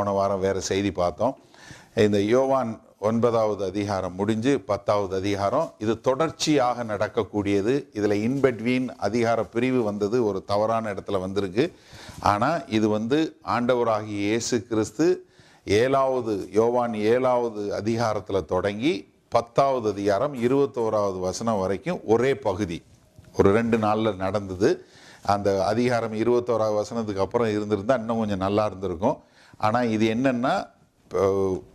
போன வாரம் வேறு செய்தி பார்த்தோம் இந்த யோவான் ஒன்பதாவது அதிகாரம் முடிஞ்சு பத்தாவது அதிகாரம் இது தொடர்ச்சியாக நடக்கக்கூடியது இதில் இன்பெட்வீன் அதிகார பிரிவு வந்தது ஒரு தவறான இடத்துல வந்திருக்கு ஆனால் இது வந்து ஆண்டவராகிய இயேசு கிறிஸ்து ஏழாவது யோவான் ஏழாவது அதிகாரத்தில் தொடங்கி பத்தாவது அதிகாரம் இருபத்தோராவது வசனம் வரைக்கும் ஒரே பகுதி ஒரு ரெண்டு நாளில் நடந்தது அந்த அதிகாரம் இருபத்தோராவது வசனத்துக்கு அப்புறம் இருந்திருந்தா இன்னும் கொஞ்சம் நல்லா இருந்திருக்கும் ஆனால் இது என்னன்னா இப்போ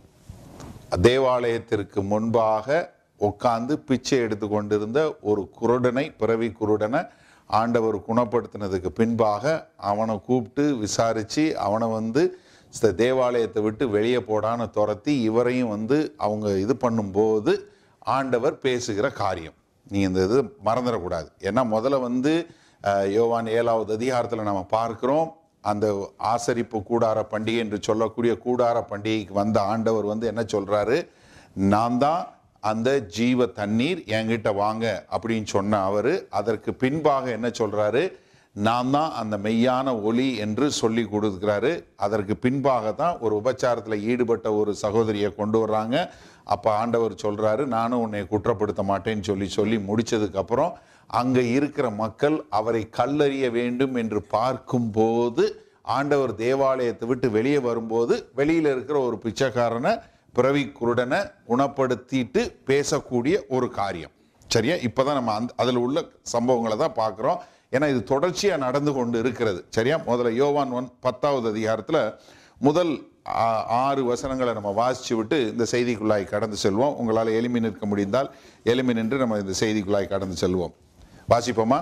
தேவாலயத்திற்கு முன்பாக உட்கார்ந்து பிச்சை எடுத்து கொண்டிருந்த ஒரு குருடனை பிறவி குருடனை ஆண்டவர் குணப்படுத்தினதுக்கு பின்பாக அவனை கூப்பிட்டு விசாரித்து அவனை வந்து இந்த தேவாலயத்தை விட்டு வெளியே போடான்னு துரத்தி இவரையும் வந்து அவங்க இது பண்ணும்போது ஆண்டவர் பேசுகிற காரியம் நீ இந்த இது மறந்துடக்கூடாது ஏன்னா முதல்ல வந்து அஹ், யோவான் ஏழாவது அதிகாரத்தில் நம்ம பார்க்கிறோம் அந்த ஆசரிப்பு கூடார பண்டிகை என்று சொல்லக்கூடிய கூடார பண்டிகைக்கு வந்த ஆண்டவர் வந்து என்ன சொல்றாரு நான் தான் அந்த ஜீவ தண்ணீர் என்கிட்ட வாங்க அப்படின்னு சொன்ன அவர் அதற்கு பின்பாக என்ன சொல்றாரு நான் தான் அந்த மெய்யான ஒளி என்று சொல்லி கொடுக்குறாரு அதற்கு பின்பாக தான் ஒரு உபச்சாரத்தில் ஈடுபட்ட ஒரு சகோதரியை கொண்டு வர்றாங்க அப்போ ஆண்டவர் சொல்றாரு நானும் உன்னை குற்றப்படுத்த மாட்டேன்னு சொல்லி சொல்லி முடிச்சதுக்கு அப்புறம் அங்கே இருக்கிற மக்கள் அவரை கல்லறிய வேண்டும் என்று பார்க்கும்போது ஆண்டவர் தேவாலயத்தை விட்டு வெளியே வரும்போது வெளியில் இருக்கிற ஒரு பிச்சைக்காரனை பிறவி குருடனை குணப்படுத்திட்டு பேசக்கூடிய ஒரு காரியம் சரியா இப்போதான் நம்ம அந்த அதில் உள்ள சம்பவங்களை தான் பார்க்குறோம் ஏன்னா இது தொடர்ச்சியாக நடந்து கொண்டு இருக்கிறது சரியா முதல்ல யோவான் ஒன் பத்தாவது அதிகாரத்தில் முதல் ஆ- ஆறு வசனங்களை நம்ம வாசிச்சு விட்டு இந்த செய்திக்குள்ளாய் கடந்து செல்வோம் உங்களால் எளிமை நிற்க முடிந்தால் எளிமை நின்று நம்ம இந்த செய்திக்குள்ளாய் கடந்து செல்வோம் வாசிப்போமா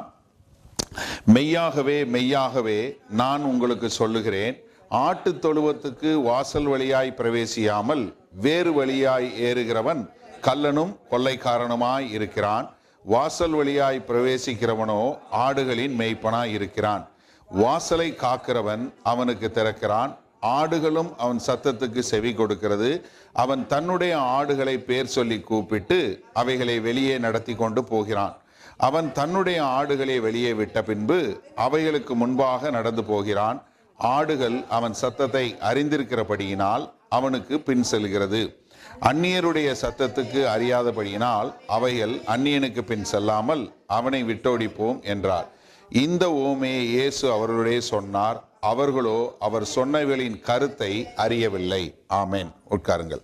மெய்யாகவே மெய்யாகவே நான் உங்களுக்கு சொல்லுகிறேன் ஆட்டு தொழுவத்துக்கு வாசல் வழியாய் பிரவேசியாமல் வேறு வழியாய் ஏறுகிறவன் கள்ளனும் கொள்ளைக்காரனுமாய் இருக்கிறான் வாசல் வழியாய் பிரவேசிக்கிறவனோ ஆடுகளின் மேய்ப்பனாய் இருக்கிறான் வாசலை காக்கிறவன் அவனுக்கு திறக்கிறான் ஆடுகளும் அவன் சத்தத்துக்கு செவி கொடுக்கிறது அவன் தன்னுடைய ஆடுகளை பேர் சொல்லி கூப்பிட்டு அவைகளை வெளியே நடத்தி கொண்டு போகிறான் அவன் தன்னுடைய ஆடுகளை வெளியே விட்ட பின்பு அவைகளுக்கு முன்பாக நடந்து போகிறான் ஆடுகள் அவன் சத்தத்தை அறிந்திருக்கிறபடியினால் அவனுக்கு பின் செல்கிறது அந்நியருடைய சத்தத்துக்கு அறியாதபடியினால் அவைகள் அந்நியனுக்கு பின் செல்லாமல் அவனை விட்டோடிப்போம் என்றார் இந்த ஓமையை இயேசு அவர்களுடைய சொன்னார் அவர்களோ அவர் சொன்னவைகளின் கருத்தை அறியவில்லை ஆமென் உட்காருங்கள்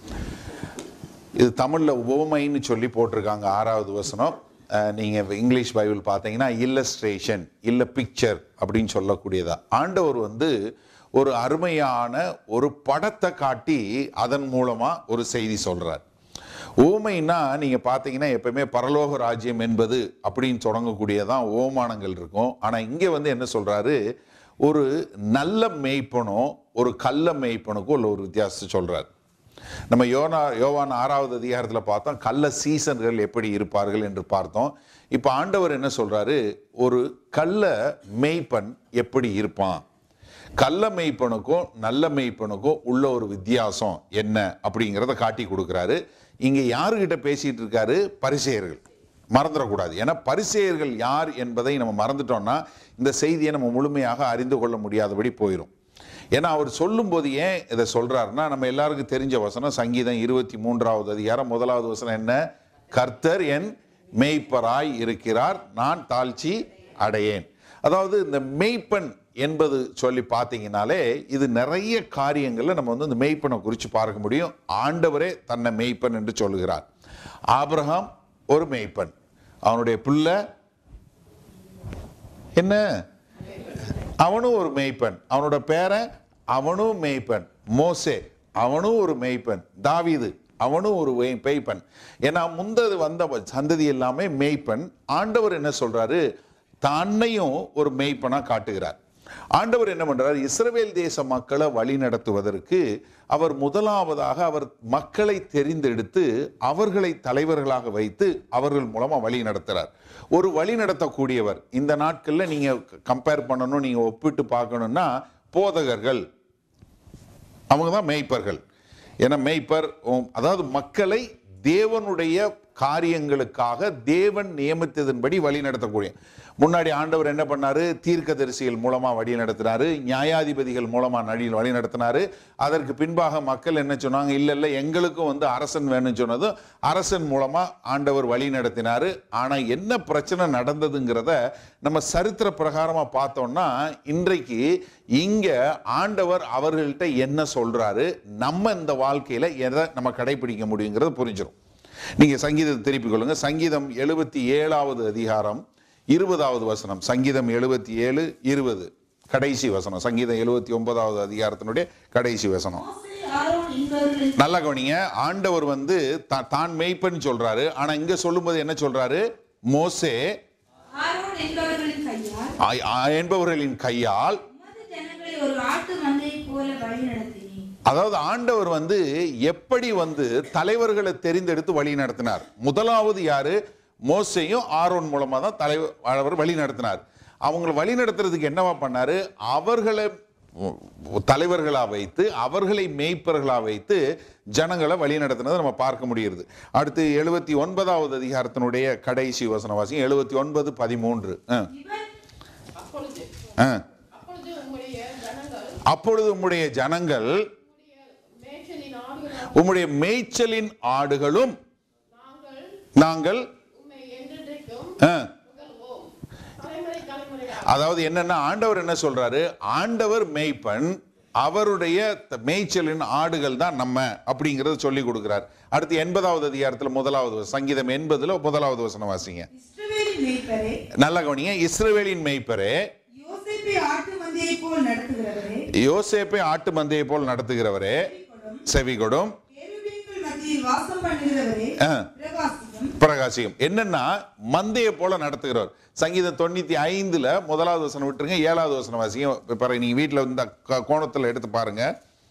இது தமிழ்ல ஓமைன்னு சொல்லி போட்டிருக்காங்க ஆறாவது வசனம் அஹ், நீங்க இங்கிலீஷ் பைபிள் பார்த்தீங்கன்னா இல்லஸ்ட்ரேஷன் இல்ல பிக்சர் அப்படின்னு சொல்லக்கூடியதா ஆண்டவர் வந்து ஒரு அருமையான ஒரு படத்தை காட்டி அதன் மூலமா ஒரு செய்தி சொல்றார் ஓமைன்னா நீங்க பார்த்தீங்கன்னா எப்பவுமே பரலோக ராஜ்யம் என்பது அப்படின்னு தொடங்கக்கூடியதான் ஓமானங்கள் இருக்கும் ஆனா இங்க வந்து என்ன சொல்றாரு ஒரு நல்ல மேய்ப்பனும் ஒரு கள்ள மேய்ப்பனுக்கும் உள்ள ஒரு வித்தியாசத்தை சொல்றாரு நம்ம யோனா யோவான் ஆறாவது அதிகாரத்தில் பார்த்தோம் கள்ள சீசன்கள் எப்படி இருப்பார்கள் என்று பார்த்தோம் இப்போ ஆண்டவர் என்ன சொல்றாரு ஒரு கள்ள மேய்ப்பன் எப்படி இருப்பான் கள்ள மேய்ப்பனுக்கும் நல்ல மேய்ப்பனுக்கும் உள்ள ஒரு வித்தியாசம் என்ன அப்படிங்கிறத காட்டி கொடுக்குறாரு இங்க யாருகிட்ட பேசிட்டு இருக்காரு பரிசெயர்கள் மறந்துடக்கூடாது ஏன்னா பரிசெயர்கள் யார் என்பதை நம்ம மறந்துட்டோம்னா இந்த செய்தியை நம்ம முழுமையாக அறிந்து கொள்ள முடியாதபடி போயிடும் ஏன்னா அவர் சொல்லும்போது ஏன் இதை சொல்றாருன்னா நம்ம எல்லாருக்கும் தெரிஞ்ச வசனம் சங்கீதம் இருபத்தி மூன்றாவது அதிகாரம் முதலாவது வசனம் என்ன கர்த்தர் என் மேய்ப்பராய் இருக்கிறார் நான் தாழ்ச்சி அடையேன் அதாவது இந்த மெய்ப்பன் என்பது சொல்லி பார்த்தீங்கனாலே இது நிறைய காரியங்கள்ல நம்ம வந்து இந்த மெய்ப்பனை குறித்து பார்க்க முடியும் ஆண்டவரே தன்னை மெய்ப்பன் என்று சொல்லுகிறார் ஆபிரகாம் ஒரு மெய்ப்பன் அவனுடைய பிள்ளை என்ன அவனும் ஒரு மேய்ப்பன் அவனோட பேரன் அவனும் மேய்ப்பன் மோசே அவனும் ஒரு மேய்ப்பன் தாவீது அவனும் ஒரு வே- மேய்ப்பன் ஏன்னா முந்தது வந்த சந்ததி எல்லாமே மேய்ப்பன் ஆண்டவர் என்ன சொல்றாரு தன்னையும் ஒரு மேய்ப்பனா காட்டுகிறார் ஆண்டவர் என்ன பண்றார் இஸ்ரவேல் தேச மக்களை வழி நடத்துவதற்கு அவர் முதலாவதாக அவர் மக்களை தெரிந்தெடுத்து அவர்களை தலைவர்களாக வைத்து அவர்கள் மூலமா வழி நடத்துறார் ஒரு வழி நடத்தக்கூடியவர் இந்த நாட்கள்ல நீங்க கம்பேர் பண்ணணும் நீங்க ஒப்பிட்டு பார்க்கணும்னா போதகர்கள் அவங்க தான் மேய்ப்பர்கள் ஏன்னா மேய்ப்பர் உம், அதாவது மக்களை தேவனுடைய காரியங்களுக்காக தேவன் நியமித்ததின்படி வழி நடத்தக்கூடிய முன்னாடி ஆண்டவர் என்ன பண்ணாரு தீர்க்கதரிசிகள் மூலமா வழி நடத்தினாரு நியாயாதிபதிகள் மூலமா நடி வழி நடத்தினாரு அதற்கு பின்பாக மக்கள் என்ன சொன்னாங்க இல்ல இல்ல எங்களுக்கும் வந்து அரசன் வேணும்னு சொன்னதும் அரசன் மூலமா ஆண்டவர் வழி நடத்தினாரு ஆனா என்ன பிரச்சனை நடந்ததுங்கிறத நம்ம சரித்திர பிரகாரமா பார்த்தோம்னா இன்றைக்கு இங்க ஆண்டவர் அவர்கள்ட்ட என்ன சொல்றாரு நம்ம இந்த வாழ்க்கையில எதை நம்ம கடைபிடிக்க முடியுங்கிறத புரிஞ்சிடும் நீங்க சங்கீதத்தை திருப்பிக் கொள்ளுங்க சங்கீதம் எழுபத்தி ஏழாவது அதிகாரம் இருபதாவது வசனம் சங்கீதம் எழுபத்தி ஏழு இருபது கடைசி வசனம் சங்கீதம் எழுபத்தி ஒன்பதாவது அதிகாரத்தினுடைய கடைசி வசனம் மோசே, ஆரோன் என்பவர்களின் நல்லா கவனிங்க ஆண்டவர் வந்து தா- தான் மேய்ப்பன் சொல்றாரு ஆனா இங்க சொல்லும்போது என்ன சொல்றாரு மோசே ஆரோன் என்பவர்களின் கையால் ஆ- ஆ- என்பவர்களின் கையால் உமது ஜனங்களை ஒரு ஆட்டு மந்தையைப் போல வழி நடத்தினேன் அதாவது ஆண்டவர் வந்து எப்படி வந்து தலைவர்களை தெரிந்தெடுத்து வழி நடத்தினார் முதலாவது யாரு மோசையும் ஆரோன் மூலமா தான் தலைவர் அவர் வழி நடத்தினார் அவங்களை வழி நடத்துறதுக்கு என்னவா பண்ணாரு அவர்களை தலைவர்களா வைத்து அவர்களை மேய்ப்பர்களா வைத்து ஜனங்களை வழி நடத்தினதை நம்ம பார்க்க முடியுது அடுத்து எழுபத்தி ஒன்பதாவது அதிகாரத்தினுடைய கடைசி வசனவாசி எழுபத்தி ஒன்பது பதிமூன்று ஆ, இவன் அப்பொழுது ஆ. அப்பொழுது உம்முடைய ஜனங்கள் அப்பொழுது உம்முடைய ஜனங்கள் உம்முடைய மேய்ச்சலின் ஆடுகளாக உம்முடைய மேய்ச்சலின் ஆடுகளும் நாங்கள் நாங்கள் உம்மை என்றென்றைக்கும் ஆ, புகழ்வோம் தலைமுறை தலைமுறையாக அதாவது என்னன்னா ஆண்டவர் என்ன சொல்றாரு ஆண்டவர் மேய்ப்பன் அவருடைய த- மேய்ச்சலின் ஆடுகள் தான் நம்ம அப்படிங்கறத சொல்லி கொடுக்கிறார் அடுத்து எண்பதாவது அதிகாரத்துல முதலாவது வசனம். சங்கீதம் எண்பதுல முதலாவது வசனம் வாசிங்க இஸ்ரவேலின் மேய்ப்பரே நல்ல கவனிங்க இஸ்ரவேலின் மேய்ப்பரே யோசேப்பை ஆட்டு மந்தையைப் போல் நடத்துகிறவரே யோசேப்பை ஆட்டு மந்தையை போல் நடத்துகிறவரே செவி கொடும் கேருபீன்கள் மத்தியில் வாசம் பண்ணுகிறவரே ஆ. பிரகாசியும் பிரகாசியம் என்னன்னா மந்தையை போல நடத்துகிறவர் சங்கீதம் தொண்ணூத்தி ஐந்துல முதலாவது வசனம் விட்டுருங்க ஏழாவது வசனம் வாசிங்க பிறகு நீங்க வீட்டுல இந்த க- கோணத்துல எடுத்து பாருங்க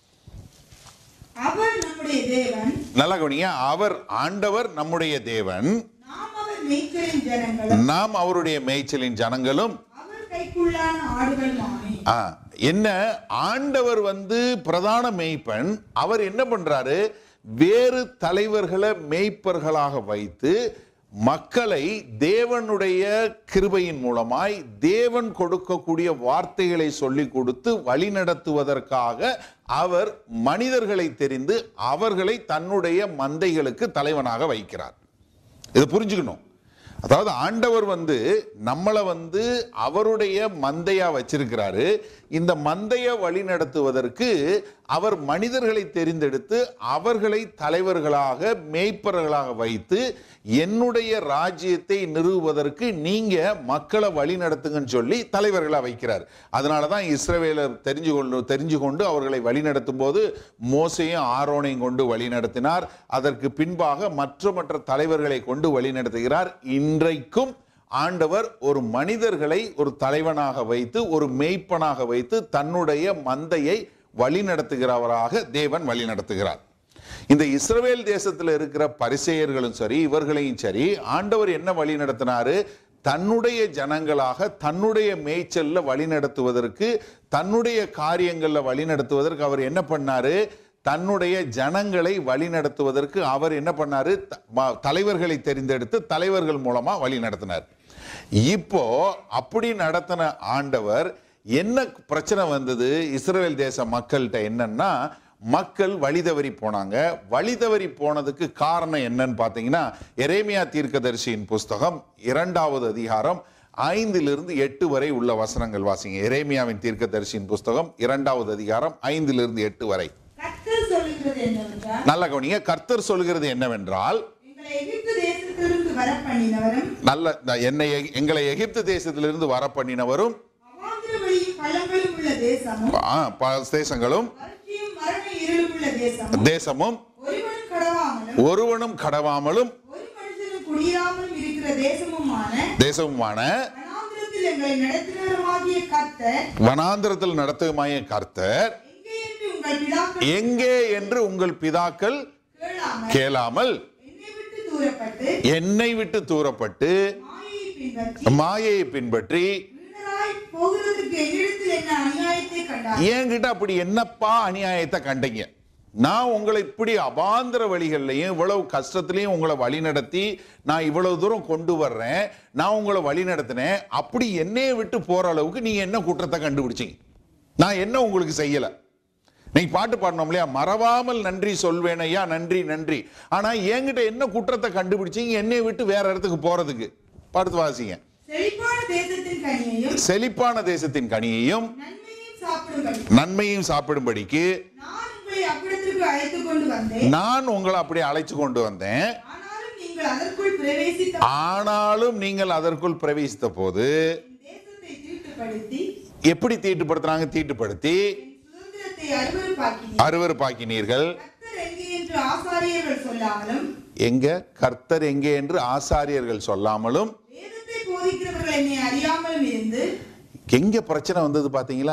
அவர் நம்முடைய தேவன் நல்லா கவனிங்க அவர் ஆண்டவர் நம்முடைய தேவன் நாம் அவர் மேய்ச்சலின் ஜனங்களும் நாம் அவருடைய மேய்ச்சலின் ஜனங்களும் அவர் கைக்குள்ளான ஆடுகளுமாமே ஆ, என்ன ஆண்டவர் வந்து பிரதான மேய்ப்பன் அவர் என்ன பண்றாரு வேறு தலைவர்களை மேய்ப்பர்களாக வைத்து மக்களை தேவனுடைய கிருபையின் மூலமாய் தேவன் கொடுக்கக்கூடிய வார்த்தைகளை சொல்லி கொடுத்து வழி நடத்துவதற்காக அவர் மனிதர்களை தெரிந்து அவர்களை தன்னுடைய மந்தைகளுக்கு தலைவனாக வைக்கிறார் இதை புரிஞ்சுக்கணும் அதாவது ஆண்டவர் வந்து நம்மளை வந்து அவருடைய மந்தையா வச்சிருக்கிறாரு இந்த மந்தைய வழி நடத்துவதற்கு அவர் மனிதர்களை தெரிந்தெடுத்து அவர்களை தலைவர்களாக மேய்ப்பர்களாக வைத்து என்னுடைய ராஜ்யத்தை நிறுவுவதற்கு நீங்க மக்களை வழி நடத்துங்கன்னு சொல்லி தலைவர்களா வைக்கிறார் அதனால தான் இஸ்ரவேலர் தெரிஞ்சு கொண்டு தெரிஞ்சு கொண்டு அவர்களை வழி நடத்தும் போது மோசையும் ஆரோனையும் கொண்டு வழி நடத்தினார் அதற்கு பின்பாக மற்ற மற்ற தலைவர்களை கொண்டு வழி நடத்துகிறார் இன்றைக்கும் ஆண்டவர் ஒரு மனிதர்களை ஒரு தலைவனாக வைத்து ஒரு மேய்ப்பனாக வைத்து தன்னுடைய மந்தையை வழி நடத்துகிறவராக தேவன் வழி நடத்துகிறார் இந்த இஸ்ரவேல் தேசத்தில் இருக்கிற பரிசேயர்களும் சரி இவர்களையும் சரி ஆண்டவர் என்ன வழி நடத்தினாரு தன்னுடைய ஜனங்களாக தன்னுடைய மேய்ச்சல்ல வழி நடத்துவதற்கு தன்னுடைய காரியங்கள்ல வழி நடத்துவதற்கு அவர் என்ன பண்ணாரு தன்னுடைய ஜனங்களை வழி நடத்துவதற்கு அவர் என்ன பண்ணாரு த- ம- தலைவர்களை தெரிந்தெடுத்து தலைவர்கள் மூலமா வழி நடத்தினார் இப்போ அப்படி நடத்தின ஆண்டவர் என்ன பிரச்சனை வந்தது இஸ்ரவேல் தேச மக்கள்கிட்ட என்னன்னா மக்கள் வழி தவறி போனாங்க வழி தவறி போனதுக்கு காரணம் என்னன்னு பார்த்தீங்கன்னா எரேமியா தீர்க்கதரிசியின் புஸ்தகம் இரண்டாவது அதிகாரம் ஐந்திலிருந்து எட்டு வரை உள்ள வசனங்கள் வாசிங்க எரேமியாவின் தீர்க்கதரிசியின் புஸ்தகம் இரண்டாவது அதிகாரம் ஐந்திலிருந்து எட்டு வரை கர்த்தர் சொல்லுகிறது என்னவென்றால் நல்ல கவனிங்க கர்த்தர் சொல்கிறது என்னவென்றால் எங்களை எகிப்து தேசத்திலிருந்து வர பண்ணினவரும் நல்ல நான் என்னை எ- எங்களை எகிப்து தேசத்திலிருந்து வர பண்ணினவரும் அவாந்திர வழியும் பள்ளங்களும் உள்ள தேசமும் ஆ, ப- தேசங்களும் வறட்சியும் மரண இருளும் உள்ள தேசமும் தேசமும் ஒருவனும் கடவாமலும் ஒருவனும் கடவாமலும் ஒரு மனுஷனும் குடியிராமலும் இருக்கிற தேசமுமான தேசமுமான வனாந்திரத்தில் எங்களை நடத்தினருமாகிய கர்த்தர் வனாந்திரத்தில் நடத்துமாய கர்த்தர் எங்கே என்று உங்கள் பிதாக்கள் எங்கே என்று உங்கள் பிதாக்கள் கேளாமல் கேளாமல் என்னை விட்டு தூரப்பட்டு என்னை விட்டு தூரப்பட்டு மாயையை பின்பற்றி மாயையை பின்பற்றி வீணராய் போகிறதற்கு என்னிடத்தில் என்ன அநியாயத்தை கண்டார் என்கிட்ட அப்படி என்னப்பா அநியாயத்தை கண்டீங்க நான் உங்களை இப்படி அபாந்திர வழிகள்லையும் இவ்வளவு கஷ்டத்திலையும் உங்களை வழி நடத்தி நான் இவ்வளவு தூரம் கொண்டு வர்றேன் நான் உங்களை வழி நடத்தினேன் அப்படி என்னைய விட்டு போற அளவுக்கு நீங்க என்ன குற்றத்தை கண்டுபிடிச்சீங்க நான் என்ன உங்களுக்கு செய்யல நீங்க பாட்டு பாடணும் இல்லையா மறவாமல் நன்றி சொல்வேன் ஐயா நன்றி நன்றி ஆனா என்கிட்ட என்ன குற்றத்தை கண்டுபிடிச்சீங்க என்னைய விட்டு வேற இடத்துக்கு போறதுக்கு படுத்து வாசிங்க செழிப்பான தேசத்தின் கனியையும் செழிப்பான தேசத்தின் கனியையும் நன்மையும் சாப்பிடும்படி நன்மையும் சாப்பிடும்படிக்கு நான் உங்களை அவ்விடத்திற்கு அழைத்துக் கொண்டு வந்தேன் நான் உங்களை அப்படி அழைச்சு கொண்டு வந்தேன் ஆனாலும் நீங்கள் அதற்குள் பிரவேசித்த ஆனாலும் நீங்கள் அதற்குள் பிரவேசித்த போது என் தேசத்தை தீட்டுப்படுத்தி எப்படி தீட்டுப்படுத்துறாங்க தீட்டுப்படுத்தி என் சுதந்திரத்தை அருவருப்பாக்கினீர் அருவருப்பாக்கினீர்கள் கர்த்தர் எங்கே என்று ஆசாரியர்கள் சொல்லாமலும் எங்க கர்த்தர் எங்கே என்று ஆசாரியர்கள் சொல்லாமலும் வேதத்தை போதிக்கிறவர்கள் என்னை அறியாமலும் இருந்து எங்க பிரச்சனை வந்தது பாத்தீங்களா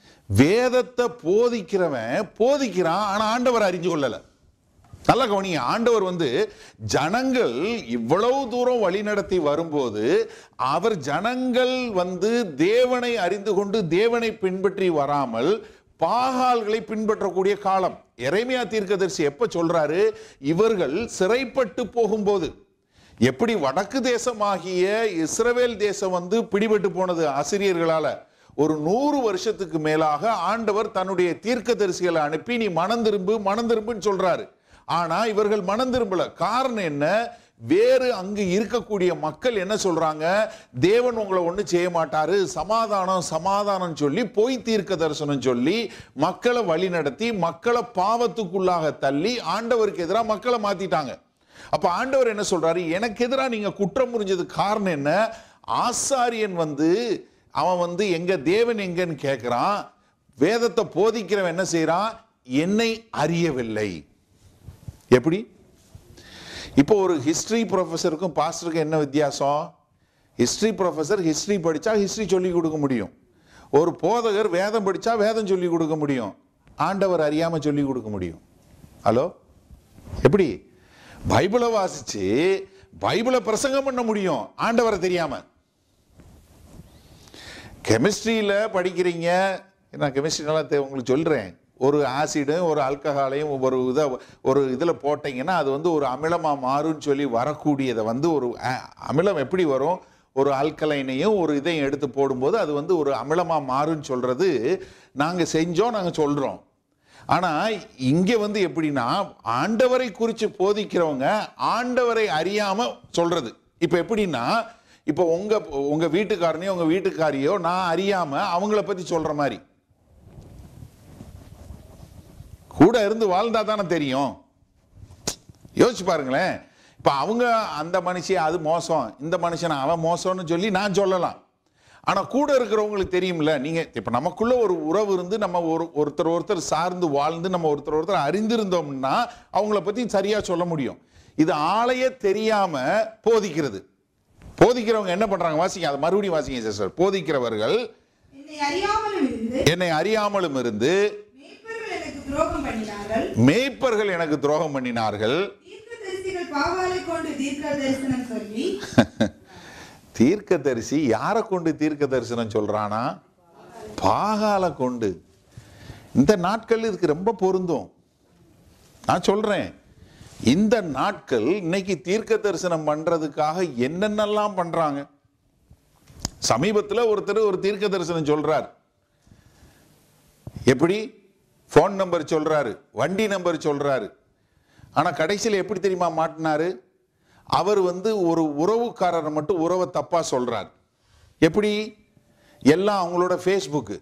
வேதத்தை போதிக்கிறவன் போதிக்கிறான் ஆனா ஆண்டவர் அறிஞ்சு கொள்ளல நல்ல கவனிங்க ஆண்டவர் வந்து ஜனங்கள் இவ்வளவு தூரம் வழி நடத்தி வரும்போது அவர் ஜனங்கள் வந்து தேவனை அறிந்து கொண்டு தேவனை பின்பற்றி வராமல் பாகால்களை பின்பற்றக்கூடிய காலம் எரேமியா தீர்க்கதரிசி எப்ப சொல்றாரு இவர்கள் சிறைப்பட்டு போகும்போது எப்படி வடக்கு தேசமாகிய இஸ்ரவேல் தேசம் வந்து பிடிபட்டு போனது ஆசிரியர்களால ஒரு நூறு வருஷத்துக்கு மேலாக ஆண்டவர் தன்னுடைய தீர்க்கதரிசிகளை அனுப்பி நீ மனம் திரும்பு மனம் திரும்புன்னு சொல்றாரு ஆனா இவர்கள் மனம் திரும்பல காரணம் என்ன வேறு அங்கு இருக்கக்கூடிய மக்கள் என்ன சொல்றாங்க தேவன் உங்களை ஒண்ணு செய்ய மாட்டாரு சமாதானம் சமாதானம் சொல்லி பொய் தீர்க்க தரிசனம் சொல்லி மக்களை வழி நடத்தி மக்களை பாவத்துக்குள்ளாக தள்ளி ஆண்டவருக்கு எதிராக மக்களை மாத்திட்டாங்க அப்ப ஆண்டவர் என்ன சொல்றாரு எனக்கு எதிராக நீங்க குற்றம் புரிஞ்சது காரணம் என்ன ஆசாரியன் வந்து அவன் வந்து எங்க தேவன் எங்கன்னு கேட்கிறான் வேதத்தை போதிக்கிறவன் என்ன செய்றான் என்னை அறியவில்லை எப்படி இப்போ ஒரு ஹிஸ்டரி ப்ரொஃபஸருக்கும் பாஸ்டருக்கும் என்ன வித்தியாசம் ஹிஸ்டரி ப்ரொஃபஸர் ஹிஸ்டரி படிச்சா ஹிஸ்டரி சொல்லி கொடுக்க முடியும் ஒரு போதகர் வேதம் படிச்சா வேதம் சொல்லி கொடுக்க முடியும் ஆண்டவர் அறியாம சொல்லி கொடுக்க முடியும் ஹலோ எப்படி பைபிளை வாசிச்சு பைபிளை பிரசங்கம் பண்ண முடியும் ஆண்டவரை தெரியாம கெமிஸ்ட்ரியில் படிக்கிறீங்க நான் கெமிஸ்ட்ரி நல்லா தெ- உங்களுக்கு சொல்கிறேன் ஒரு ஆசிடும் ஒரு ஆல்கஹாலையும் ஒரு இதை ஒரு இதில் போட்டீங்கன்னா அது வந்து ஒரு அமிலமாக மாறும்னு சொல்லி வரக்கூடியதை வந்து ஒரு அ- அமிலம் எப்படி வரும் ஒரு ஆல்கலைனையும் ஒரு இதையும் எடுத்து போடும்போது அது வந்து ஒரு அமிலமாக மாறும்னு சொல்கிறது நாங்கள் செஞ்சோம் நாங்கள் சொல்கிறோம் ஆனால் இங்கே வந்து எப்படின்னா ஆண்டவரை குறித்து போதிக்கிறவங்க ஆண்டவரை அறியாமல் சொல்கிறது இப்போ எப்படின்னா இப்போ உங்க உங்க வீட்டுக்காரனையோ உங்க வீட்டுக்காரியோ நான் அறியாம அவங்கள பத்தி சொல்ற மாதிரி கூட இருந்து வாழ்ந்தா தானே தெரியும் யோசிச்சு பாருங்களேன் இப்போ அவங்க அந்த மனுஷி அது மோசம் இந்த மனுஷன் அவன் மோசம்னு சொல்லி நான் சொல்லலாம் ஆனா கூட இருக்கிறவங்களுக்கு தெரியும்ல நீங்க இப்ப நமக்குள்ள ஒரு உறவு இருந்து நம்ம ஒரு ஒருத்தர் ஒருத்தர் சார்ந்து வாழ்ந்து நம்ம ஒருத்தர் ஒருத்தர் அறிந்திருந்தோம்னா அவங்கள பத்தி சரியா சொல்ல முடியும் இது ஆளையே தெரியாம போதிக்கிறது போதிக்கிறவங்க என்ன பண்றாங்க வாசிங்க அதை மறுபடியும் வாசிங்க சிஸ்டர் போதிக்கிறவர்கள் என்னை அறியாமலும் இருந்து என்னை அறியாமலும் இருந்து மேய்ப்பர்கள் எனக்கு துரோகம் பண்ணினார்கள் மேய்ப்பர்கள் எனக்கு துரோகம் பண்ணினார்கள் தீர்க்கதரிசிகள் பாவாலை கொண்டு தீர்க்க தரிசனம் சொல்லி தீர்க்கதரிசி யாரை கொண்டு தீர்க்க தரிசனம் சொல்றானா பாகால கொண்டு இந்த நாட்கள் இதுக்கு ரொம்ப பொருந்தும் நான் சொல்றேன் இந்த நாட்கள் இன்னைக்கு தீர்க்க தரிசனம் பண்றதுக்காக என்னென்னலாம் பண்றாங்க சமீபத்தில் ஒருத்தர் ஒரு தீர்க்க தரிசனம் சொல்றார் எப்படி ஃபோன் நம்பர் சொல்றாரு வண்டி நம்பர் சொல்றாரு ஆனா கடைசியில் எப்படி தெரியுமா மாட்டினாரு அவர் வந்து ஒரு உறவுக்காரரை மட்டும் உறவை தப்பா சொல்றார் எப்படி எல்லாம் அவங்களோட ஃபேஸ்புக்கு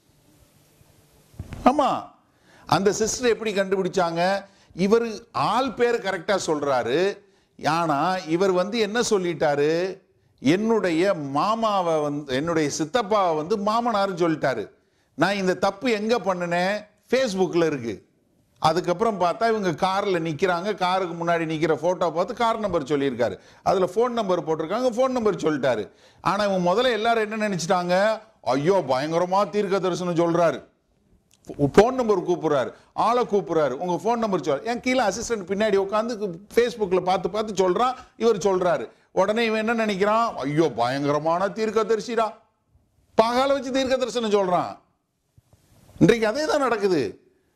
ஆமா அந்த சிஸ்டர் எப்படி கண்டுபிடிச்சாங்க இவர் ஆள் பேர் கரெக்டா சொல்றாரு ஆனா இவர் வந்து என்ன சொல்லிட்டாரு என்னுடைய மாமாவை வந்து என்னுடைய சித்தப்பாவை வந்து மாமனார்னு சொல்லிட்டாரு நான் இந்த தப்பு எங்க பண்ணினேன் ஃபேஸ்புக்கில் இருக்கு அதுக்கப்புறம் பார்த்தா இவங்க காரில் நிற்கிறாங்க காருக்கு முன்னாடி நிற்கிற ஃபோட்டோ பார்த்து கார் நம்பர் சொல்லியிருக்காரு அதில் ஃபோன் நம்பர் போட்டிருக்காங்க ஃபோன் நம்பர் சொல்லிட்டாரு ஆனால் இவங்க முதல்ல எல்லாரும் என்ன நினச்சிட்டாங்க ஐயோ பயங்கரமா தீர்க்க தரிசனம் சொல்றாரு ஃபோன் நம்பர் கூப்பிடுறாரு ஆளை கூப்பிடுறாரு உங்க ஃபோன் நம்பர் சொல் என் கீழே அசிஸ்டன்ட் பின்னாடி உட்காந்து ஃபேஸ்புக்கில் பார்த்து பார்த்து சொல்றான் இவர் சொல்றாரு உடனே இவன் என்ன நினைக்கிறான் ஐயோ பயங்கரமான தீர்க்கதரிசிடா பகால வச்சு தீர்க்க தரிசனம் சொல்றான் இன்றைக்கு அதே தான் நடக்குது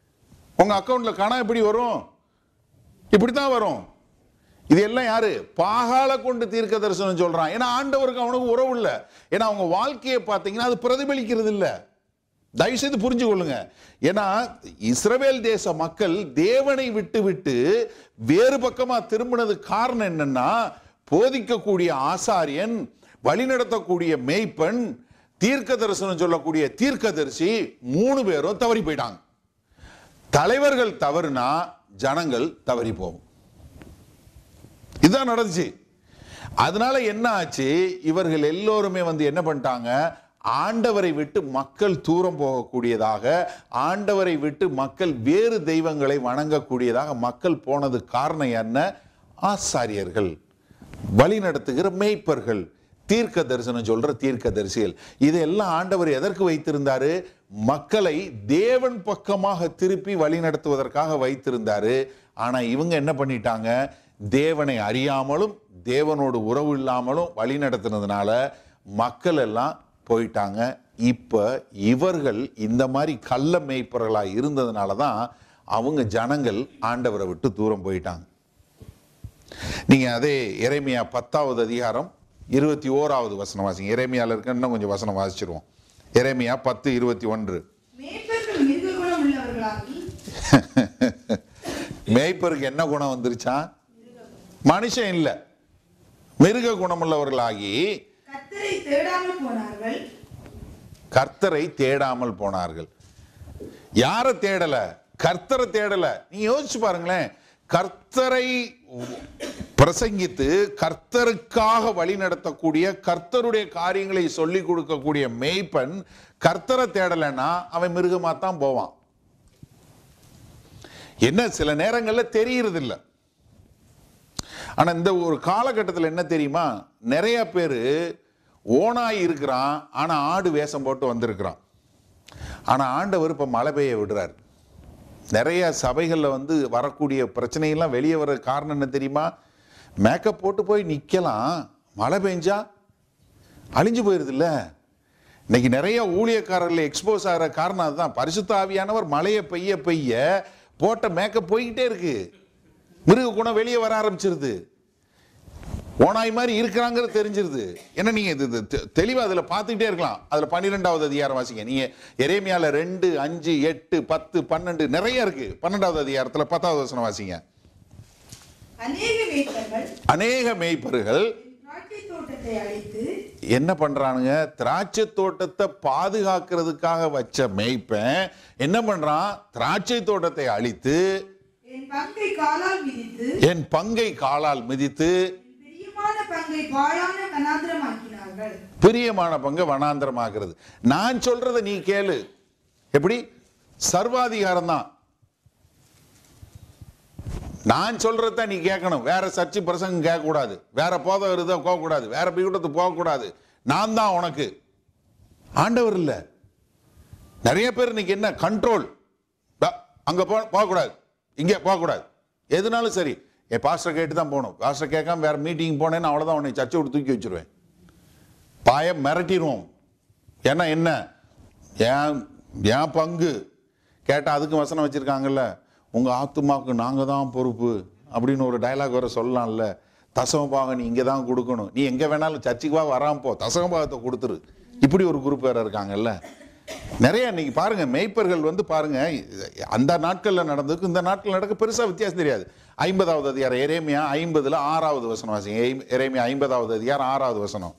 உங்க அக்கவுண்ட்ல காணா எப்படி வரும் இப்படித்தான் வரும் இது எல்லாம் யாரு பாகால கொண்டு தீர்க்க தரிசனம் சொல்றான் ஏன்னா ஆண்டவருக்கு அவனுக்கு உறவு இல்லை ஏன்னா அவங்க வாழ்க்கையை பார்த்தீங்கன்னா அது பிரதிபலிக்கிறது இல்லை தயவு செய்து புரிஞ்சு கொள்ளுங்க ஏன்னா இஸ்ரவேல் தேச மக்கள் தேவனை விட்டு விட்டு வேறு பக்கமா திரும்பினது காரணம் என்னன்னா போதிக்கக்கூடிய ஆசாரியன் வழிநடத்தக்கூடிய மேய்ப்பன் தீர்க்க தரிசனம் சொல்லக்கூடிய தீர்க்கதரிசி மூணு பேரும் தவறி போயிட்டாங்க தலைவர்கள் தவறுனா ஜனங்கள் தவறி போகும் இதுதான் நடந்துச்சு அதனால என்ன ஆச்சு இவர்கள் எல்லோருமே வந்து என்ன பண்ணிட்டாங்க ஆண்டவரை விட்டு மக்கள் தூரம் போகக்கூடியதாக ஆண்டவரை விட்டு மக்கள் வேறு தெய்வங்களை வணங்கக்கூடியதாக மக்கள் போனது காரணம் என்ன ஆசாரியர்கள் வழி நடத்துகிற மேய்ப்பர்கள் தீர்க்க தரிசனம் சொல்ற தீர்க்க தரிசிகள் இதெல்லாம் ஆண்டவர் எதற்கு வைத்திருந்தாரு மக்களை தேவன் பக்கமாக திருப்பி வழி நடத்துவதற்காக வைத்திருந்தாரு ஆனா இவங்க என்ன பண்ணிட்டாங்க தேவனை அறியாமலும் தேவனோடு உறவு இல்லாமலும் வழி நடத்தினதுனால மக்கள் எல்லாம் போயிட்டாங்க இப்ப இவர்கள் இந்த மாதிரி கள்ள மேய்ப்பர்களா இருந்ததுனால தான் அவங்க ஜனங்கள் ஆண்டவரை விட்டு தூரம் போயிட்டாங்க நீங்க அதே எரேமியா பத்தாவது அதிகாரம் இருபத்தி ஓராவது வசனம் வாசிங்க எரேமியால இருக்க இன்னும் கொஞ்சம் வசனம் வாசிச்சிருவோம் எரேமியா பத்து இருபத்தி ஒன்று மேய்ப்பர்கள் மிருக குணம் உள்ளவர்களாகி மேய்ப்பருக்கு என்ன குணம் வந்துருச்சா மனுஷன் இல்ல மிருக குணமுள்ளவர்களாகி கர்த்தரை தேடாமல் போனார்கள் கர்த்தரை தேடாமல் போனார்கள் யாரை தேடல கர்த்தரை தேடல நீங்க யோசிச்சு பாருங்களேன் கர்த்தரை பிரசங்கித்து கர்த்தருக்காக வழி நடத்தக்கூடிய கர்த்தருடைய காரியங்களை சொல்லி கொடுக்கக்கூடிய மேய்ப்பன் கர்த்தரை தேடலைன்னா அவன் மிருகமா தான் போவான் என்ன சில நேரங்கள்ல தெரியறது இல்ல ஆனா இந்த ஒரு காலகட்டத்தில் என்ன தெரியுமா நிறைய பேர் ஓனாய் இருக்கிறான் ஆனா ஆடு வேஷம் போட்டு வந்திருக்கிறான் ஆனா ஆண்டவர் இப்ப மழை பெய்ய விடுறார் நிறைய சபைகள்ல வந்து வரக்கூடிய பிரச்சனையெல்லாம் வெளியே வர காரணம் என்ன தெரியுமா மேக்கப் போட்டு போய் நிக்கலாம் மழை பெஞ்சா அழிஞ்சு போயிருது இல்ல இன்னைக்கு நிறைய ஊழியக்காரர்கள் எக்ஸ்போஸ் ஆகிற காரணம் அதுதான் பரிசுத்த ஆவியானவர் மழையை பெய்ய பெய்ய போட்ட மேக்கப் போய்கிட்டே இருக்கு மிருக குணம் வெளியே வர ஆரம்பிச்சிருது ஓனாய் மாதிரி இருக்கிறாங்கிறது தெரிஞ்சிருது ஏன்னா நீங்க இது இது தெ- தெளிவா அதுல பார்த்துக்கிட்டே இருக்கலாம் அதுல பன்னிரெண்டாவது அதிகாரம் வாசிங்க நீங்க எரேமியால ரெண்டு அஞ்சு எட்டு பத்து பன்னெண்டு நிறைய இருக்கு பன்னெண்டாவது அதிகாரத்துல பத்தாவது வசனம் வாசிங்க அநேக மேய்ப்பர்கள் அநேக மேய்ப்பர்கள் திராட்சை தோட்டத்தை அழித்து என்ன பண்றானுங்க திராட்சை தோட்டத்தை பாதுகாக்கிறதுக்காக வச்ச மேய்ப்பன் என்ன பண்றான் திராட்சை தோட்டத்தை அழித்து என் பங்கை காலால் மிதித்து என் பங்கை காலால் மிதித்து என் பிரியமான பங்கை பாழான கனாந்திரமாக்கினார்கள் பிரியமான பங்கு வனாந்திரமாகிறது நான் சொல்றத நீ கேளு எப்படி சர்வாதிகாரம் தான் நான் சொல்றத நீ கேட்கணும் வேற சர்ச்சை பிரசங்கம் கேட்க கூடாது வேற போதம் இருந்த போக கூடாது வேற பீடத்துக்கு போக கூடாது நான் தான் உனக்கு ஆண்டவர் இல்ல நிறைய பேர் இன்னைக்கு என்ன கண்ட்ரோல் அங்க போ போகக்கூடாது இங்கே போகக்கூடாது எதுனாலும் சரி என் பாஸ்டர் கேட்டு தான் போகணும் பாஸ்டர் கேட்காம வேற மீட்டிங் போனேன்னு அவ்வளவுதான் உன்னை சர்ச்சை விட்டு தூக்கி வச்சிருவேன் பாயம் மிரட்டிடுவோம் ஏன்னா என்ன ஏன் ஏன் பங்கு கேட்டால் அதுக்கு வசனம் வச்சிருக்காங்கல்ல உங்க ஆத்துமாவுக்கு நாங்க தான் பொறுப்பு அப்படின்னு ஒரு டயலாக் வர சொல்லலாம்ல தசம பாகம் நீ இங்கே தான் கொடுக்கணும் நீ எங்கே வேணாலும் சர்ச்சுக்கு வா வராம போ தசம பாகத்தை கொடுத்துரு இப்படி ஒரு குரூப் வேற இருக்காங்கல்ல நிறைய இன்னைக்கு பாருங்க மேய்ப்பர்கள் வந்து பாருங்க அந்த நாட்கள்ல நடந்ததுக்கு இந்த நாட்கள் நடக்க பெருசா வித்தியாசம் தெரியாது ஐம்பதாவது அதிகாரம் எரேமியா ஐம்பதுல ஆறாவது வசனம் வாசிங்க எய்- எரேமியா ஐம்பதாவது அதிகாரம் ஆறாவது வசனம்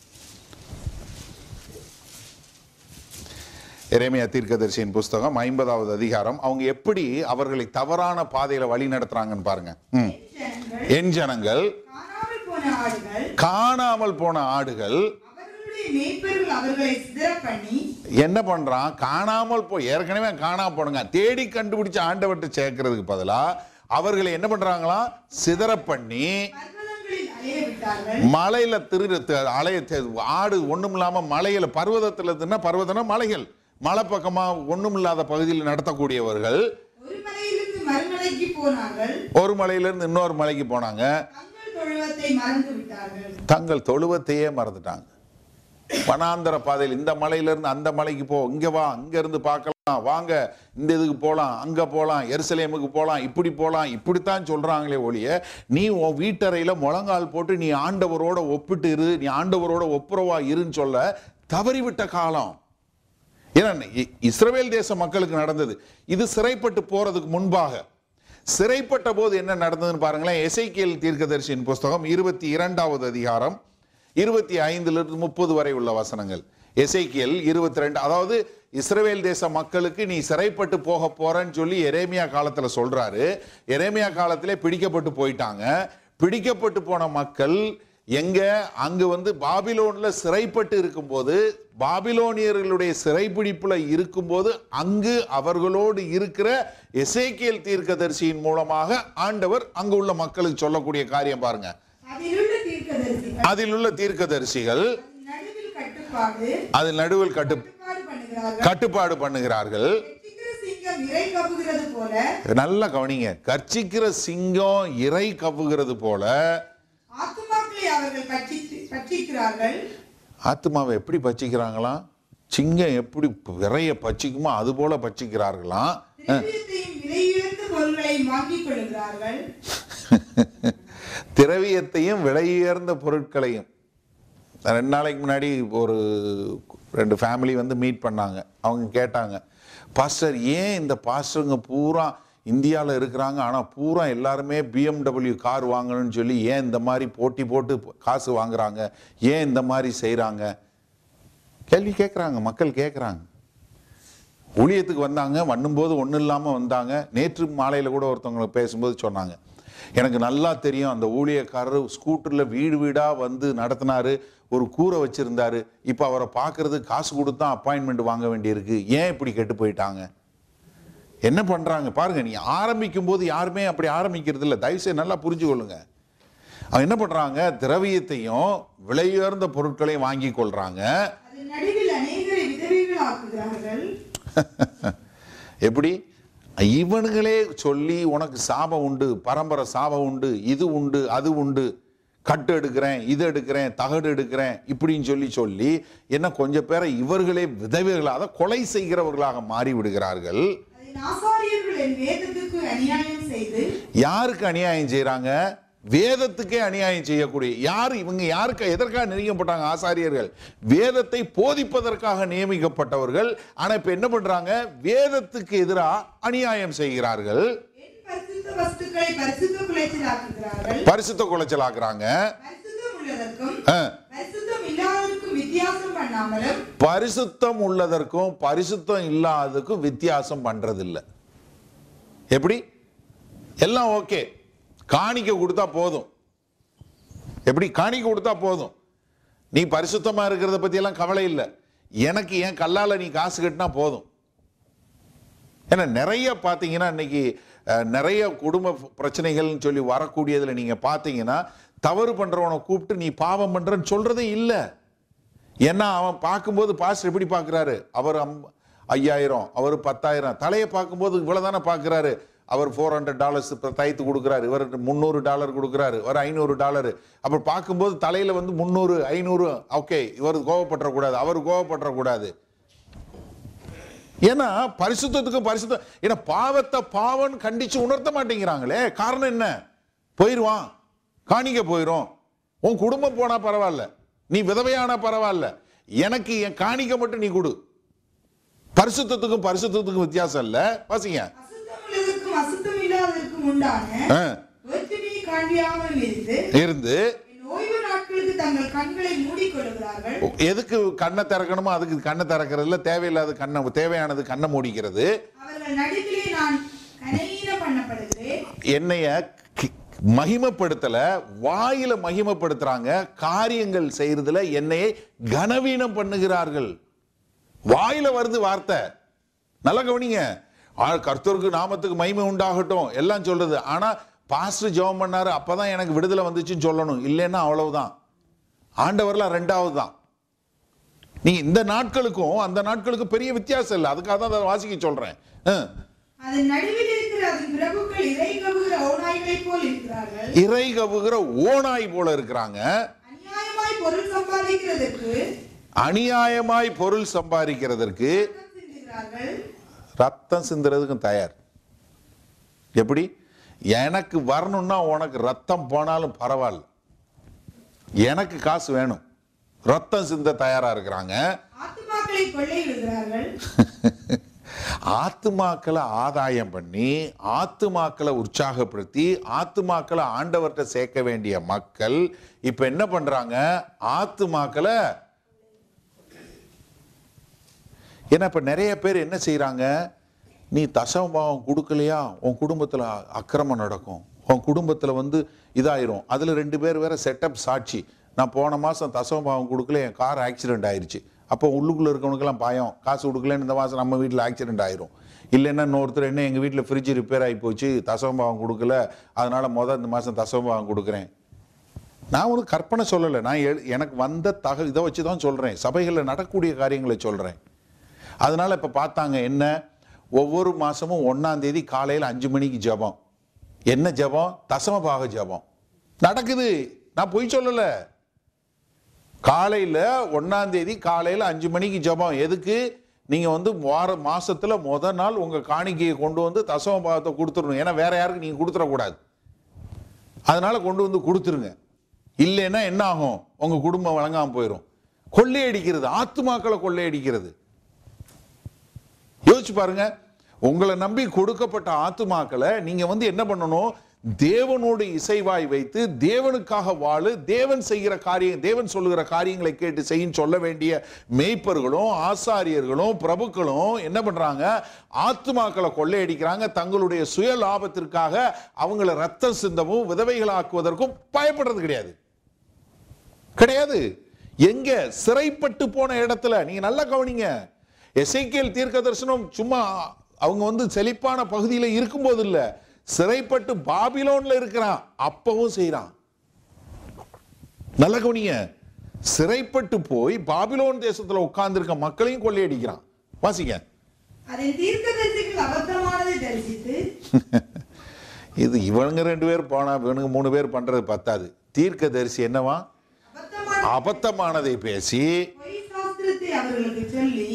எரேமியா தீர்க்கதரிசியின் புஸ்தகம் ஐம்பதாவது அதிகாரம் அவங்க எப்படி அவர்களை தவறான பாதையில வழி நடத்துறாங்கன்னு பாருங்க ம். ஜனங்கள் என் ஜனங்கள் காணாமல் போன ஆடுகள் காணாமல் போன ஆடுகள் அவர்களுடைய மேய்ப்பர்கள் அவர்களை சிதற பண்ணி என்ன பண்றான் காணாமல் போய் ஏற்கனவே காணாம போனுங்க தேடி கண்டுபிடிச்ச ஆண்டவர்கிட்ட சேர்க்கறதுக்கு பதிலா அவர்களை என்ன பண்றாங்களாம் சிதற பண்ணி பர்வதங்களில் அலைய விட்டார்கள் மலையில திரு த- அலைய தெ- ஆடு ஒண்ணும் இல்லாம மலையில பர்வதத்துல தின்னா பர்வதம்னா மலைகள் மலை பக்கமா ஒண்ணும் இல்லாத பகுதியில் நடத்தக்கூடியவர்கள் ஒரு மலையிலிருந்து மறுமலைக்கு போனார்கள் ஒரு மலையிலிருந்து இன்னொரு மலைக்கு போனாங்க தங்கள் தொழுவத்தை மறந்து விட்டார்கள் தங்கள் தொழுவத்தையே மறந்துட்டாங்க வனாந்தர பாதையில் இந்த மலையிலிருந்து அந்த மலைக்கு போ இங்க வா இங்க இருந்து பார்க்கலாம் ஆ, வாங்க இந்த இதுக்கு போகலாம் அங்கே போகலாம் எருசலேமுக்கு போகலாம் இப்படி போகலாம் இப்படித்தான் சொல்கிறாங்களே ஒழிய நீ உன் வீட்டறையில் முழங்கால் போட்டு நீ ஆண்டவரோட ஒப்பிட்டு இரு நீ ஆண்டவரோட ஒப்புரவா இருன்னு சொல்ல தவறிவிட்ட காலம் ஏன்னா இ- இஸ்ரவேல் தேச மக்களுக்கு நடந்தது இது சிறைப்பட்டு போறதுக்கு முன்பாக சிறைப்பட்ட போது என்ன நடந்ததுன்னு பாருங்களேன் எசைக்கியல் தீர்க்கதரிசியின் புஸ்தகம் இருபத்தி இரண்டாவது அதிகாரம் இருபத்தி ஐந்துல இருந்து முப்பது வரை உள்ள வசனங்கள் எசைக்கியல் இருபத்தி ரெண்டு அதாவது இஸ்ரவேல் தேச மக்களுக்கு நீ சிறைப்பட்டு போக போறேன்னு சொல்லி எரேமியா காலத்துல சொல்றாரு எரேமியா காலத்திலே பிடிக்கப்பட்டு போயிட்டாங்க பிடிக்கப்பட்டு போன மக்கள் எங்க அங்கு வந்து பாபிலோன்ல சிறைப்பட்டு இருக்கும்போது பாபிலோனியர்களுடைய சிறைப்பிடிப்புல இருக்கும்போது அங்கு அவர்களோடு இருக்கிற எசேக்கியல் தீர்க்கதரிசியின் மூலமாக ஆண்டவர் அங்கு உள்ள மக்களுக்கு சொல்லக்கூடிய காரியம் பாருங்க அதிலுள்ள தீர்க்கதரிசிகள் அதில் உள்ள தீர்க்கதரிசிகள் நடுவில் கட்டுப்பாடு அதில் நடுவில் கட்டு கட்டுப்பாடு பண்ணுகிறார்கள் கட்டுப்பாடு பண்ணுகிறார்கள் வெற்றிக்கிற சிங்கம் இறை கவுகிறது போல நல்லா கவனிங்க கர்ச்சிக்கிற சிங்கம் இறை கவ்வுகிறது போல ஆத்துமாக்களை அவர்கள் பட்சித்து பட்சிக்கிறார்கள் ஆத்மாவை எப்படி பச்சிக்கிறாங்களாம் சிங்கம் எப்படி விரைய பச்சிக்குமோ அது போல பச்சிக்கிறார்களாம் திரவியத்தையும் விலையுயர்ந்த பொருள்களை வாங்கிக் கொள்கிறார்கள் திரவியத்தையும் விலையுயர்ந்த பொருட்களையும் ரெண்டு நாளைக்கு முன்னாடி ஒரு ரெண்டு ஃபேமிலி வந்து மீட் பண்ணாங்க அவங்க கேட்டாங்க பாஸ்டர் ஏன் இந்த பாஸ்டருங்க பூரா இந்தியாவில் இருக்கிறாங்க ஆனால் பூரா எல்லாருமே பிஎம்டபிள்யூ கார் வாங்கணும்னு சொல்லி ஏன் இந்த மாதிரி போட்டி போட்டு காசு வாங்குறாங்க ஏன் இந்த மாதிரி செய்கிறாங்க கேள்வி கேட்குறாங்க மக்கள் கேட்குறாங்க ஊழியத்துக்கு வந்தாங்க பண்ணும்போது ஒன்றும் இல்லாமல் வந்தாங்க நேற்று மாலையில் கூட ஒருத்தவங்க பேசும்போது சொன்னாங்க எனக்கு நல்லா தெரியும் அந்த ஊழியக்காரர் ஸ்கூட்டரில் வீடு வீடாக வந்து நடத்தினாரு ஒரு கூரை வச்சிருந்தாரு இப்போ அவரை பார்க்கறது காசு கொடுத்து தான் அப்பாயின்மெண்ட் வாங்க வேண்டியிருக்கு ஏன் இப்படி கெட்டு போயிட்டாங்க என்ன பண்ணுறாங்க பாருங்க நீ ஆரம்பிக்கும் போது யாருமே அப்படி ஆரம்பிக்கிறது இல்லை தயவுசெய்து நல்லா புரிஞ்சு கொள்ளுங்க அவங்க என்ன பண்ணுறாங்க திரவியத்தையும் விலையுயர்ந்த பொருட்களையும் வாங்கி கொள்றாங்க அதன் நடுவில் அநேகரை விதவைகள் ஆக்குகிறார்கள் எப்படி இவனுங்களே சொல்லி உனக்கு சாபம் உண்டு பரம்பரை சாபம் உண்டு இது உண்டு அது உண்டு கட்டு எடுக்கிறேன் இது எடுக்கிறேன் தகடு எடுக்கிறேன் இப்படின்னு சொல்லி சொல்லி என்ன கொஞ்சம் பேரை இவர்களே விதவைகளாக கொலை செய்கிறவர்களாக மாறி விடுகிறார்கள் அதன் ஆசாரியர்கள் என் வேதத்துக்கு அநியாயம் செய்து யாருக்கு அநியாயம் செய்றாங்க வேதத்துக்கே அநியாயம் செய்யக்கூடிய யார் இவங்க யாருக்கு எதற்காக நியமிக்கப்பட்டாங்க ஆசாரியர்கள் வேதத்தை போதிப்பதற்காக நியமிக்கப்பட்டவர்கள் ஆனா இப்ப என்ன பண்றாங்க வேதத்துக்கு எதிராக அநியாயம் செய்கிறார்கள் என் பரிசுத்த வஸ்துக்களை பரிசுத்த குலைச்சலாக்குகிறார்கள் பரிசுத்த குலைச்சலாக்குறாங்க பரிசுத்தம் உள்ளதற்கும் ஆ. பரிசுத்தம் இல்லாததற்கும் வித்தியாசம் பண்ணாமலும் பரிசுத்தம் உள்ளதற்கும் பரிசுத்தம் இல்லாததுக்கும் வித்தியாசம் பண்றதில்ல எப்படி எல்லாம் ஓகே காணிக்க கொடுத்தா போதும் எப்படி காணிக்க கொடுத்தா போதும் நீ பரிசுத்தமா இருக்கிறத பத்தி எல்லாம் கவலை இல்லை எனக்கு என் கல்லால நீ காசு கட்டினா போதும் ஏன்னா நிறைய பார்த்தீங்கன்னா இன்னைக்கு அஹ், நிறைய குடும்ப பிரச்சனைகள்னு சொல்லி வரக்கூடியதுல நீங்க பார்த்தீங்கன்னா தவறு பண்றவனை கூப்பிட்டு நீ பாவம் பண்றன்னு சொல்றதே இல்லை ஏன்னா அவன் பார்க்கும்போது பாஸ்டர் எப்படி பார்க்குறாரு அவர் அம் ஐயாயிரம் அவர் பத்தாயிரம் தலையை பார்க்கும்போது இவ்வளோ தானே பார்க்குறாரு அவர் ஃபோர் ஹண்ட்ரட் டாலர்ஸ் தைத்து கொடுக்குறாரு இவர் முந்நூறு டாலர் கொடுக்குறாரு இவர் ஐநூறு டாலர் அப்புறம் பார்க்கும்போது தலையில் வந்து முந்நூறு ஐநூறு ஓகே இவர் கோவப்பட்டுறக்கூடாது அவர் கோவப்பட்டுறக்கூடாது ஏன்னா பரிசுத்தத்துக்கு பரிசுத்தம் ஏன்னா பாவத்தை பாவம் கண்டிச்சு உணர்த்த மாட்டேங்கிறாங்களே காரணம் என்ன போயிடுவான் காணிக்க போயிரும் உன் குடும்பம் போனா பரவாயில்ல நீ விதவையானா பரவாயில்ல எனக்கு என் காணிக்க மட்டும் நீ கொடு பரிசுத்தத்துக்கும் பரிசுத்தத்துக்கும் வித்தியாசம் இல்ல வாசிங்க அசுத்தம் உள்ளதற்கும் அசுத்தம் இல்லாததற்கும் உண்டான ஆ, ஒற்றுமையை காண்பியாமல் இருந்து இருந்து என் ஓய்வு நாட்களுக்கு தங்கள் கண்களை மூடிக்கொள்கிறார்கள் எதுக்கு கண்ணை திறக்கணுமோ அதுக்கு கண்ணை திறக்கிறதுல தேவையில்லாத கண்ணை தேவையானது கண்ணை மூடிக்கிறது அவர்கள் நடுவிலே நான் கனஈன பண்ணப்படுகிறேன் என்னைய கி- மகிமைப்படுத்தல வாயில மகிமைப்படுத்துறாங்க காரியங்கள் செய்யறதுல என்னையை கனவீனம் பண்ணுகிறார்கள் வாயில வருது வார்த்தை நல்லா கவனிங்க ஆ, கர்த்தருக்கு நாமத்துக்கு மகிமை உண்டாகட்டும் எல்லாம் சொல்றது ஆனா பாஸ்டர் ஜெபம் பண்ணாரு அப்பதான் எனக்கு விடுதலை வந்துச்சுன்னு சொல்லணும் இல்லைன்னா அவ்வளவுதான் ஆண்டவர்லாம் ரெண்டாவது தான் நீங்க இந்த நாட்களுக்கும் அந்த நாட்களுக்கும் பெரிய வித்தியாசம் இல்லை அதுக்காக தான் அதை வாசிக்க சொல்றேன் ஆ. அதன் நடுவில் இருக்கிற அதன் பிரபுக்கள் இறை கவுகிற ஓநாய்களைப் போல் இருக்கிறார்கள் இறை கவுகிற ஓநாய் போல இருக்கிறாங்க அநியாயமாய் பொருள் சம்பாதிக்கிறதற்கு அநியாயமாய் பொருள் சம்பாதிக்கிறதற்கு ரத்தம் சிந்துகிறார்கள் ரத்தம் சிந்துறதுக்கும் தயார் எப்படி எனக்கு வரணும்னா உனக்கு ரத்தம் போனாலும் பரவாயில்ல எனக்கு காசு வேணும் ரத்தம் சிந்த தயாரா இருக்கிறாங்க ஆத்துமாக்களை கொள்ளையிடுகிறார்கள் ஆத்துமாக்களை ஆதாயம் பண்ணி ஆத்துமாக்களை உற்சாகப்படுத்தி ஆத்துமாக்களை ஆண்டவர்கிட்ட சேர்க்க வேண்டிய மக்கள் இப்ப என்ன பண்றாங்க ஆத்துமாக்களை ஏன்னா இப்ப நிறைய பேர் என்ன செய்றாங்க நீ தசமபாவம் கொடுக்கலையா உன் குடும்பத்துல அக்கிரமம் நடக்கும் உன் குடும்பத்துல வந்து இதாயிரும் அதுல ரெண்டு பேர் வேற செட்டப் சாட்சி நான் போன மாசம் தசமபாவம் கொடுக்கல என் கார் ஆக்சிடென்ட் ஆயிருச்சு அப்போ உள்ளுக்குள்ள இருக்கவனுக்கெல்லாம் பயம் காசு கொடுக்கலன்னு இந்த மாசம் நம்ம வீட்டில் ஆக்சிடென்ட் ஆயிரும் இல்லைன்னா இன்னொருத்தர் என்ன எங்கள் வீட்டில் ஃப்ரிட்ஜ் ரிப்பேர் ஆகி போச்சு தசமபாவம் கொடுக்கல அதனால முதல் இந்த மாதம் தசமபாவம் கொடுக்குறேன் நான் ஒரு கற்பனை சொல்லலை நான் எழு- எனக்கு வந்த தக இதை வச்சு தான் சொல்கிறேன் சபைகளில் நடக்கக்கூடிய காரியங்களை சொல்கிறேன் அதனால இப்போ பார்த்தாங்க என்ன ஒவ்வொரு மாதமும் ஒன்றாம் தேதி காலையில் அஞ்சு மணிக்கு ஜெபம் என்ன ஜெபம் தசமபாக ஜெபம் நடக்குது நான் பொய் சொல்லலை காலையில் ஒன்றாம் தேதி காலையில் அஞ்சு மணிக்கு ஜெபம் எதுக்கு நீங்கள் வந்து வார மாசத்துல முத நாள் உங்கள் காணிக்கையை கொண்டு வந்து தசம பாகத்தை கொடுத்துடணும் ஏன்னா வேற யாருக்கு நீங்கள் கொடுத்துடக்கூடாது அதனால கொண்டு வந்து கொடுத்துருங்க இல்லைன்னா என்ன ஆகும் உங்கள் குடும்பம் வழங்காமல் போயிடும் கொள்ளையடிக்கிறது ஆத்துமாக்களை கொள்ளையடிக்கிறது யோசிச்சு பாருங்க உங்களை நம்பி கொடுக்கப்பட்ட ஆத்துமாக்களை நீங்க வந்து என்ன பண்ணணும் தேவனோடு இசைவாய் வைத்து தேவனுக்காக வாழு தேவன் செய்கிற காரியம் தேவன் சொல்லுகிற காரியங்களை கேட்டு செய்யும் சொல்ல வேண்டிய மேய்ப்பர்களும் ஆசாரியர்களும் பிரபுக்களும் என்ன பண்றாங்க ஆத்துமாக்களை கொள்ளையடிக்கிறாங்க தங்களுடைய சுய லாபத்திற்காக அவங்கள ரத்தம் சிந்தவும் விதவைகளாக்குவதற்கும் பயப்படுறது கிடையாது கிடையாது எங்க சிறைப்பட்டு போன இடத்துல நீங்க நல்லா கவனிங்க எசைக்கேல் தீர்க்க தரிசனம் சும்மா அவங்க வந்து செழிப்பான பகுதியில இருக்கும்போது இல்ல சிறைப்பட்டு பாபிலோன்ல இருக்கிறான் அப்பவும் செய்றான் நல்ல கவனிங்க சிறைப்பட்டு போய் பாபிலோன் தேசத்துல உட்கார்ந்திருக்க மக்களையும் கொள்ளையடிக்கிறான் வாசிங்க அதன் தீர்க்கதரிசிகள் அபத்தமானதை தரிசித்து இது இவனுங்க ரெண்டு பேர் போனா இவனுங்க மூணு பேர் பண்றது பத்தாது தீர்க்க தரிசி என்னவா அபத்தமான அபத்தமானதை பேசி பொய் சாஸ்திரத்தை அவர்களுக்கு சொல்லி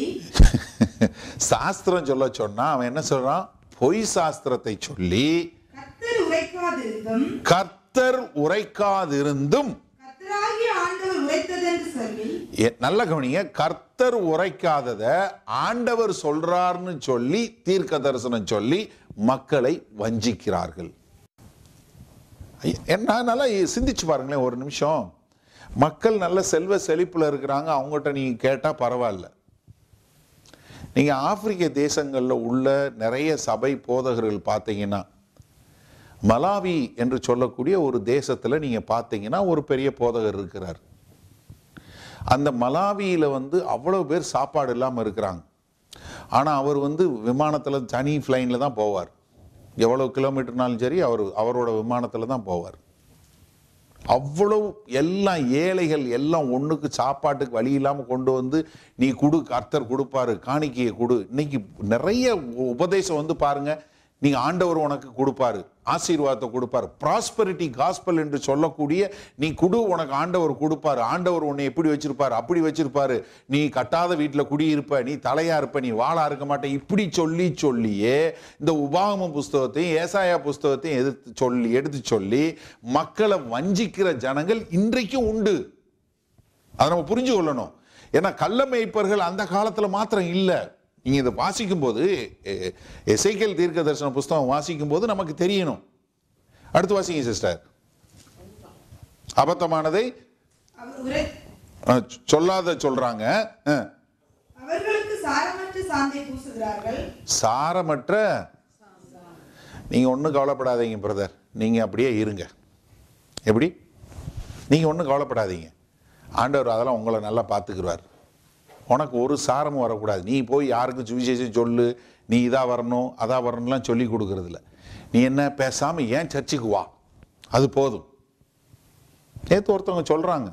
சாஸ்திரம் சொல்ல சொன்னா அவன் என்ன சொல்றான் பொய் சாஸ்திரத்தை சொல்லி கர்த்தர் உரைக்காதிருந்தும் கர்த்தர் உரைக்காதிருந்தும் கர்த்தராகிய ஆண்டவர் உரைத்ததென்று சொல்லி எ- நல்ல கவனிங்க கர்த்தர் உரைக்காதத ஆண்டவர் சொல்றார்னு சொல்லி தீர்க்க தரிசனம் சொல்லி மக்களை வஞ்சிக்கிறார்கள் ஐய, என்ன நல்லா சிந்திச்சு பாருங்களேன் ஒரு நிமிஷம் மக்கள் நல்ல செல்வ செழிப்புல இருக்கிறாங்க அவங்ககிட்ட நீங்க கேட்டா பரவாயில்ல நீங்க ஆப்பிரிக்க தேசங்கள்ல உள்ள நிறைய சபை போதகர்கள் பார்த்தீங்கன்னா மலாவி என்று சொல்லக்கூடிய ஒரு தேசத்துல நீங்க பார்த்தீங்கன்னா ஒரு பெரிய போதகர் இருக்கிறார் அந்த மலாவியில வந்து அவ்வளவு பேர் சாப்பாடு இல்லாம இருக்கிறாங்க ஆனா அவர் வந்து விமானத்துல தனி ஃப்ளைனில் தான் போவார் எவ்வளவு கிலோமீட்டர்னாலும் சரி அவர் அவரோட விமானத்துல தான் போவார் அவ்வளவு எல்லாம் ஏழைகள் எல்லாம் ஒண்ணுக்கு சாப்பாட்டுக்கு வழி இல்லாம கொண்டு வந்து நீ கொடு கர்த்தர் கொடுப்பாரு காணிக்கையை கொடு இன்னைக்கு நிறைய உபதேசம் வந்து பாருங்க நீங்க ஆண்டவர் உனக்கு கொடுப்பாரு ஆசீர்வாதத்தை கொடுப்பாரு ப்ராஸ்பரிட்டி காஸ்பல் என்று சொல்லக்கூடிய நீ குடு உனக்கு ஆண்டவர் கொடுப்பாரு ஆண்டவர் உன்னை எப்படி வச்சிருப்பாரு அப்படி வச்சிருப்பாரு நீ கட்டாத வீட்டில் குடியிருப்ப நீ தலையா இருப்ப நீ வாளா இருக்க மாட்ட இப்படி சொல்லி சொல்லியே இந்த உபாகம புஸ்தகத்தையும் ஏசாயா புஸ்தகத்தையும் எதிர்த்து சொல்லி எடுத்து சொல்லி மக்களை வஞ்சிக்கிற ஜனங்கள் இன்றைக்கும் உண்டு அதை நம்ம புரிஞ்சு கொள்ளணும் ஏன்னா கள்ள மேய்ப்பர்கள் அந்த காலத்துல மாத்திரம் இல்லை நீங்க இதை வாசிக்கும் போது எ- எசேக்கியேல் தீர்க்க தரிசன புஸ்தகம் வாசிக்கும் போது நமக்கு தெரியணும் அடுத்து வாசிங்க சிஸ்டர் அபத்தமானதை அவர் உரை அஹ், சொல்லாத சொல்றாங்க அஹ், அவர்களுக்கு சாரமற்ற சாந்தை பூசுகிறார்கள் சாரமற்ற நீங்க ஒன்றும் கவலைப்படாதீங்க பிரதர் நீங்க அப்படியே இருங்க எப்படி நீங்க ஒன்றும் கவலைப்படாதீங்க ஆண்டவர் அதெல்லாம் உங்களை நல்லா பார்த்துக்குருவார் உனக்கு ஒரு சாரமும் வரக்கூடாது நீ போய் யாருக்கும் சுவிசேஷம் சொல்லு நீ இதா வரணும் அதா வரணும்லாம் சொல்லி கொடுக்கறதில்ல நீ என்ன பேசாம ஏன் சர்ச்சுக்கு வா அது போதும் நேற்று ஒருத்தவங்க சொல்றாங்க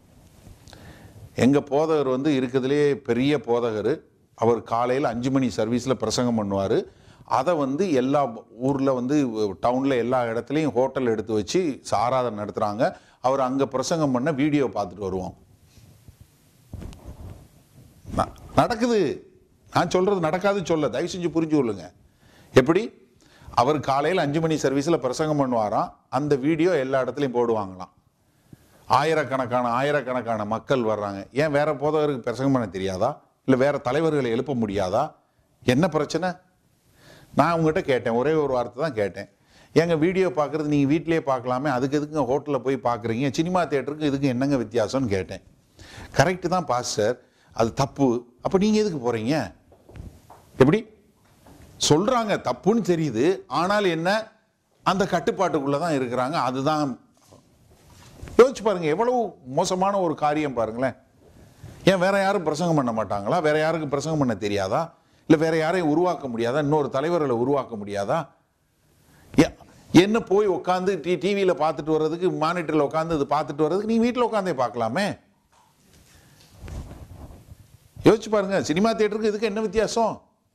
எங்க போதகர் வந்து இருக்கிறதுலே பெரிய போதகர் அவர் காலையில் அஞ்சு மணி சர்வீஸில் பிரசங்கம் பண்ணுவார் அதை வந்து எல்லா ஊரில் வந்து டவுனில் எல்லா இடத்துலையும் ஹோட்டல் எடுத்து வச்சு ஆராதனை நடத்துகிறாங்க அவர் அங்கே பிரசங்கம் பண்ண வீடியோ பார்த்துட்டு வருவோம் ந- நடக்குது நான் சொல்றது நடக்காது சொல்ல தயவு செஞ்சு புரிஞ்சு கொள்ளுங்க எப்படி அவர் காலையில் அஞ்சு மணி சர்வீஸில் பிரசங்கம் பண்ணுவாராம் அந்த வீடியோ எல்லா இடத்துலையும் போடுவாங்களாம் ஆயிரக்கணக்கான ஆயிரக்கணக்கான மக்கள் வர்றாங்க ஏன் வேற போதகருக்கு பிரசங்கம் பண்ண தெரியாதா இல்லை வேற தலைவர்களை எழுப்ப முடியாதா என்ன பிரச்சனை நான் உங்ககிட்ட கேட்டேன் ஒரே ஒரு வார்த்தை தான் கேட்டேன் எங்க வீடியோ பார்க்குறது நீங்கள் வீட்டிலேயே பார்க்கலாமே அதுக்கு எதுக்குங்க ஹோட்டலில் போய் பார்க்குறீங்க சினிமா தேட்டருக்கு இதுக்கு என்னங்க வித்தியாசம்னு கேட்டேன் கரெக்டு தான் பாஸ்டர் அது தப்பு அப்போ நீங்கள் எதுக்கு போகிறீங்க எப்படி சொல்கிறாங்க தப்புன்னு தெரியுது ஆனால் என்ன அந்த கட்டுப்பாட்டுக்குள்ளே தான் இருக்கிறாங்க அதுதான் யோசிச்சு பாருங்க எவ்வளவு மோசமான ஒரு காரியம் பாருங்களேன் ஏன் வேற யாரும் பிரசங்கம் பண்ண மாட்டாங்களா வேற யாருக்கு பிரசங்கம் பண்ண தெரியாதா இல்லை வேற யாரையும் உருவாக்க முடியாதா இன்னொரு தலைவர்களை உருவாக்க முடியாதா ஏ- என்ன போய் உட்காந்து டி டிவியில் பார்த்துட்டு வர்றதுக்கு மானிட்டரில் உட்காந்து இது பார்த்துட்டு வர்றதுக்கு நீ வீட்டில் உட்காந்தே பார்க்கலாமே யோசிச்சு பாருங்க சினிமா தியேட்டருக்கு இதுக்கு என்ன வித்தியாசம்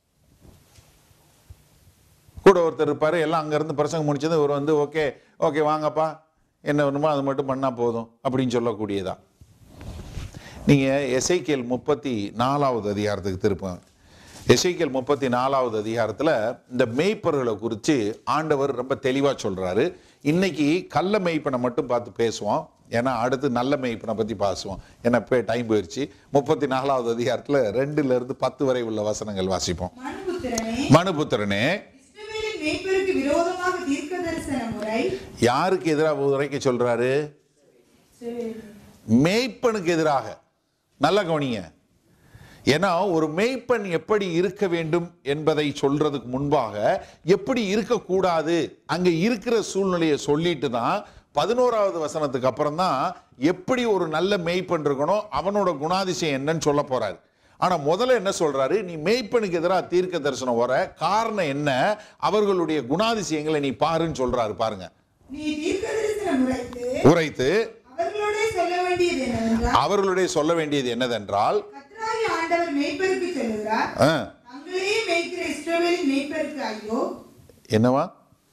கூட ஒருத்தர் இருப்பாரு எல்லாம் அங்கேருந்து பிரசங்கம் முடிச்சது இவர் வந்து ஓகே ஓகே வாங்கப்பா என்ன வேணுமோ அது மட்டும் பண்ணால் போதும் அப்படின்னு சொல்லக்கூடியதா நீங்கள் எசைக்கியல் முப்பத்தி நாலாவது அதிகாரத்துக்கு திருப்பம் எசைக்கியல் முப்பத்தி நாலாவது அதிகாரத்தில் இந்த மேய்ப்பர்களை குறித்து ஆண்டவர் ரொம்ப தெளிவாக சொல்கிறாரு இன்னைக்கு கள்ள மேய்ப்பனை மட்டும் பார்த்து பேசுவோம் ஏன்னா அடுத்து நல்ல மேய்ப்பனை பற்றி பேசுவோம் ஏன்னா இப்போ டைம் போயிடுச்சு முப்பத்தி நாலாவது அதிகாரத்தில் ரெண்டுல இருந்து பத்து வரை உள்ள வசனங்கள் வாசிப்போம் மனுபுத்திரனே மனுபுத்திரனே இஸ்ரவேலின் மேய்ப்பருக்கு விரோதமாக தீர்க்க தரிசன முறை யாருக்கு எதிராக உரைக்க சொல்றாரு மேய்ப்பனுக்கு எதிராக நல்ல கவனிங்க ஏன்னா ஒரு மேய்ப்பன் எப்படி இருக்க வேண்டும் என்பதை சொல்றதுக்கு முன்பாக எப்படி இருக்கக்கூடாது அங்க இருக்கிற சூழ்நிலையை சொல்லிட்டு தான் பதினோராவது வசனத்துக்கு அப்புறம் தான் எப்படி ஒரு நல்ல மேய்ப்பன் இருக்கணும் அவனோட குணாதிசயம் என்னன்னு சொல்ல போறாரு ஆனா முதல்ல என்ன சொல்றாரு நீ மேய்ப்பனுக்கு எதிராக தீர்க்க தரிசனம் வர காரணம் என்ன அவர்களுடைய குணாதிசயங்களை நீ பாருன்னு சொல்றாரு பாருங்க நீ தீர்க்க தரிசனம் உரைத்து உரைத்து அவர்களோட சொல்ல வேண்டியது என்னவென்றால் அவர்களுடைய சொல்ல வேண்டியது என்னதென்றால் கர்த்தராகிய ஆண்டவர் மேய்ப்பருக்கு சொல்லுகிறார் ஆ, தங்களையே மேய்க்கிற இஸ்ரவேலின் மேய்ப்பருக்கு ஐயோ என்னவா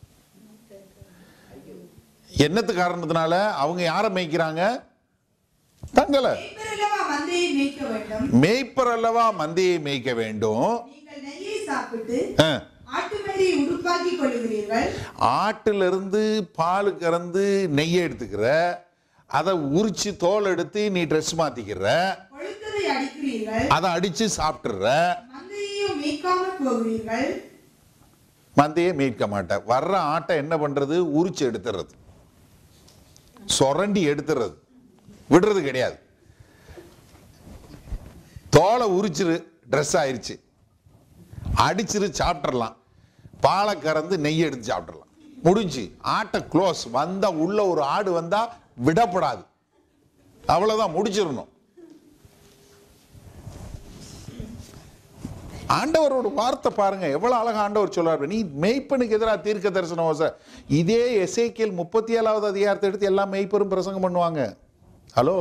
என்னத்து காரணத்தினால அவங்க யாரை மேய்க்கிறாங்க தங்களை மேய்ப்பர் அல்லவா மந்தையை மேய்க்க வேண்டும் மேய்ப்பர் அல்லவா மந்தியை மேய்க்க வேண்டும் நீங்கள் நெய்யை சாப்பிட்டு ஆ, ஆட்டு மரியை உடுப்பாக்கி கொள்ளுகிறீர்கள் ஆட்டிலிருந்து பால் கறந்து நெய்யை எடுத்துக்கிற அதை உரிச்சு தோல் எடுத்து நீ ட்ரெஸ் மாத்திக்கிற கொழுத்ததை அடிக்கிறீர்கள் அதை அடிச்சு சாப்பிட்டுற மந்தையையும் மேய்க்காமல் போகிறீர்கள் மந்தையே மீட்க மாட்டேன் வர்ற ஆட்டை என்ன பண்றது உரிச்சு எடுத்துறது சொரண்டி எடுத்துறது விடுறது கிடையாது தோலை உரிச்சிரு ட்ரெஸ் ஆயிருச்சு அடிச்சிரு சாப்பிட்றலாம் பாலை கறந்து நெய் எடுத்து சாப்பிட்றலாம் முடிஞ்சு ஆட்டை க்ளோஸ் வந்தா உள்ள ஒரு ஆடு வந்தா விடப்படாது அவ்வளவுதான் முடிச்சிடணும் ஆண்டவரோட வார்த்தை பாருங்க எவ்வளவு அழகா ஆண்டவர் சொல்றாரு நீ மெய்ப்பனுக்கு எதிராக தீர்க்க தரிசனம் வச இதே எசேக்கியல் முப்பத்தி ஏழாவது அதிகாரத்தை எடுத்து எல்லா மெய்ப்பரும் பிரசங்கம் பண்ணுவாங்க ஹலோ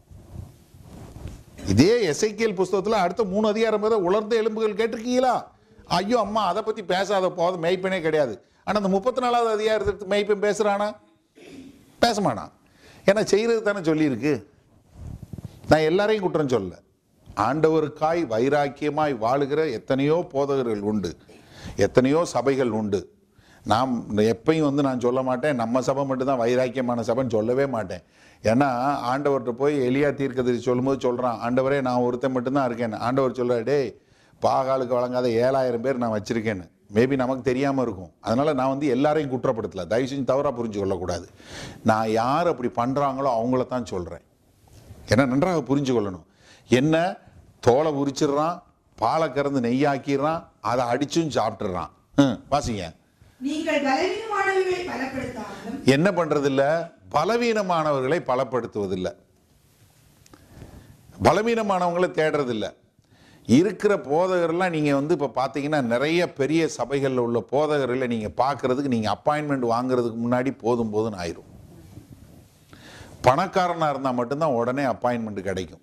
இதே எசைக்கியல் புஸ்தகத்துல அடுத்த மூணு அதிகாரம் பேர் உலர்ந்த எலும்புகள் கேட்டிருக்கீங்களா ஐயோ அம்மா அதை பத்தி பேசாத போதும் மெய்ப்பனே கிடையாது ஆனா அந்த முப்பத்தி நாலாவது அதிகாரத்தை எடுத்து மெய்ப்பன் பேசுறானா பேச மாட்டான் ஏன்னா செய்யறது தானே சொல்லியிருக்கு நான் எல்லாரையும் குற்றம் சொல்ல ஆண்டவருக்காய் வைராக்கியமாய் வாழுகிற எத்தனையோ போதகர்கள் உண்டு எத்தனையோ சபைகள் உண்டு நாம் எப்பயும் வந்து நான் சொல்ல மாட்டேன் நம்ம சபை மட்டும்தான் வைராக்கியமான சபைன்னு சொல்லவே மாட்டேன் ஏன்னா ஆண்டவர்கிட்ட போய் எலியா தீர்க்கதரிசி சொல்லும்போது சொல்கிறான் ஆண்டவரே நான் ஒருத்தன் மட்டும்தான் இருக்கேன் ஆண்டவர் சொல்றாரு டேய் பாகாலுக்கு வழங்காத ஏழாயிரம் பேர் நான் வச்சிருக்கேன்னு மேபி நமக்கு தெரியாமல் இருக்கும் அதனால நான் வந்து எல்லாரையும் குற்றப்படுத்தல தயவு செஞ்சு தவறாக புரிஞ்சு கொள்ளக்கூடாது நான் யார் அப்படி பண்ணுறாங்களோ அவங்கள தான் சொல்கிறேன் ஏன்னா நன்றாக புரிஞ்சு கொள்ளணும் என்ன தோலை உரிச்சிடுறான் பாலை கறந்து நெய்யாக்கிடுறான் அதை அடிச்சும் சாப்பிட்டுறான் ம், வாசிங்க நீங்கள் பலவீனமானவர்களை பலப்படுத்தாமலும் என்ன பண்றதில்ல பலவீனமானவர்களை பலப்படுத்துவதில்லை பலவீனமானவங்களை தேடுறதில்ல இருக்கிற போதகர்லாம் நீங்கள் வந்து இப்போ பார்த்தீங்கன்னா நிறைய பெரிய சபைகளில் உள்ள போதகர்களை நீங்கள் பார்க்கறதுக்கு நீங்கள் அப்பாயின்மெண்ட் வாங்குறதுக்கு முன்னாடி போதும் போதும்னு ஆயிரும் பணக்காரனாக இருந்தால் மட்டும்தான் உடனே அப்பாயின்மெண்ட் கிடைக்கும்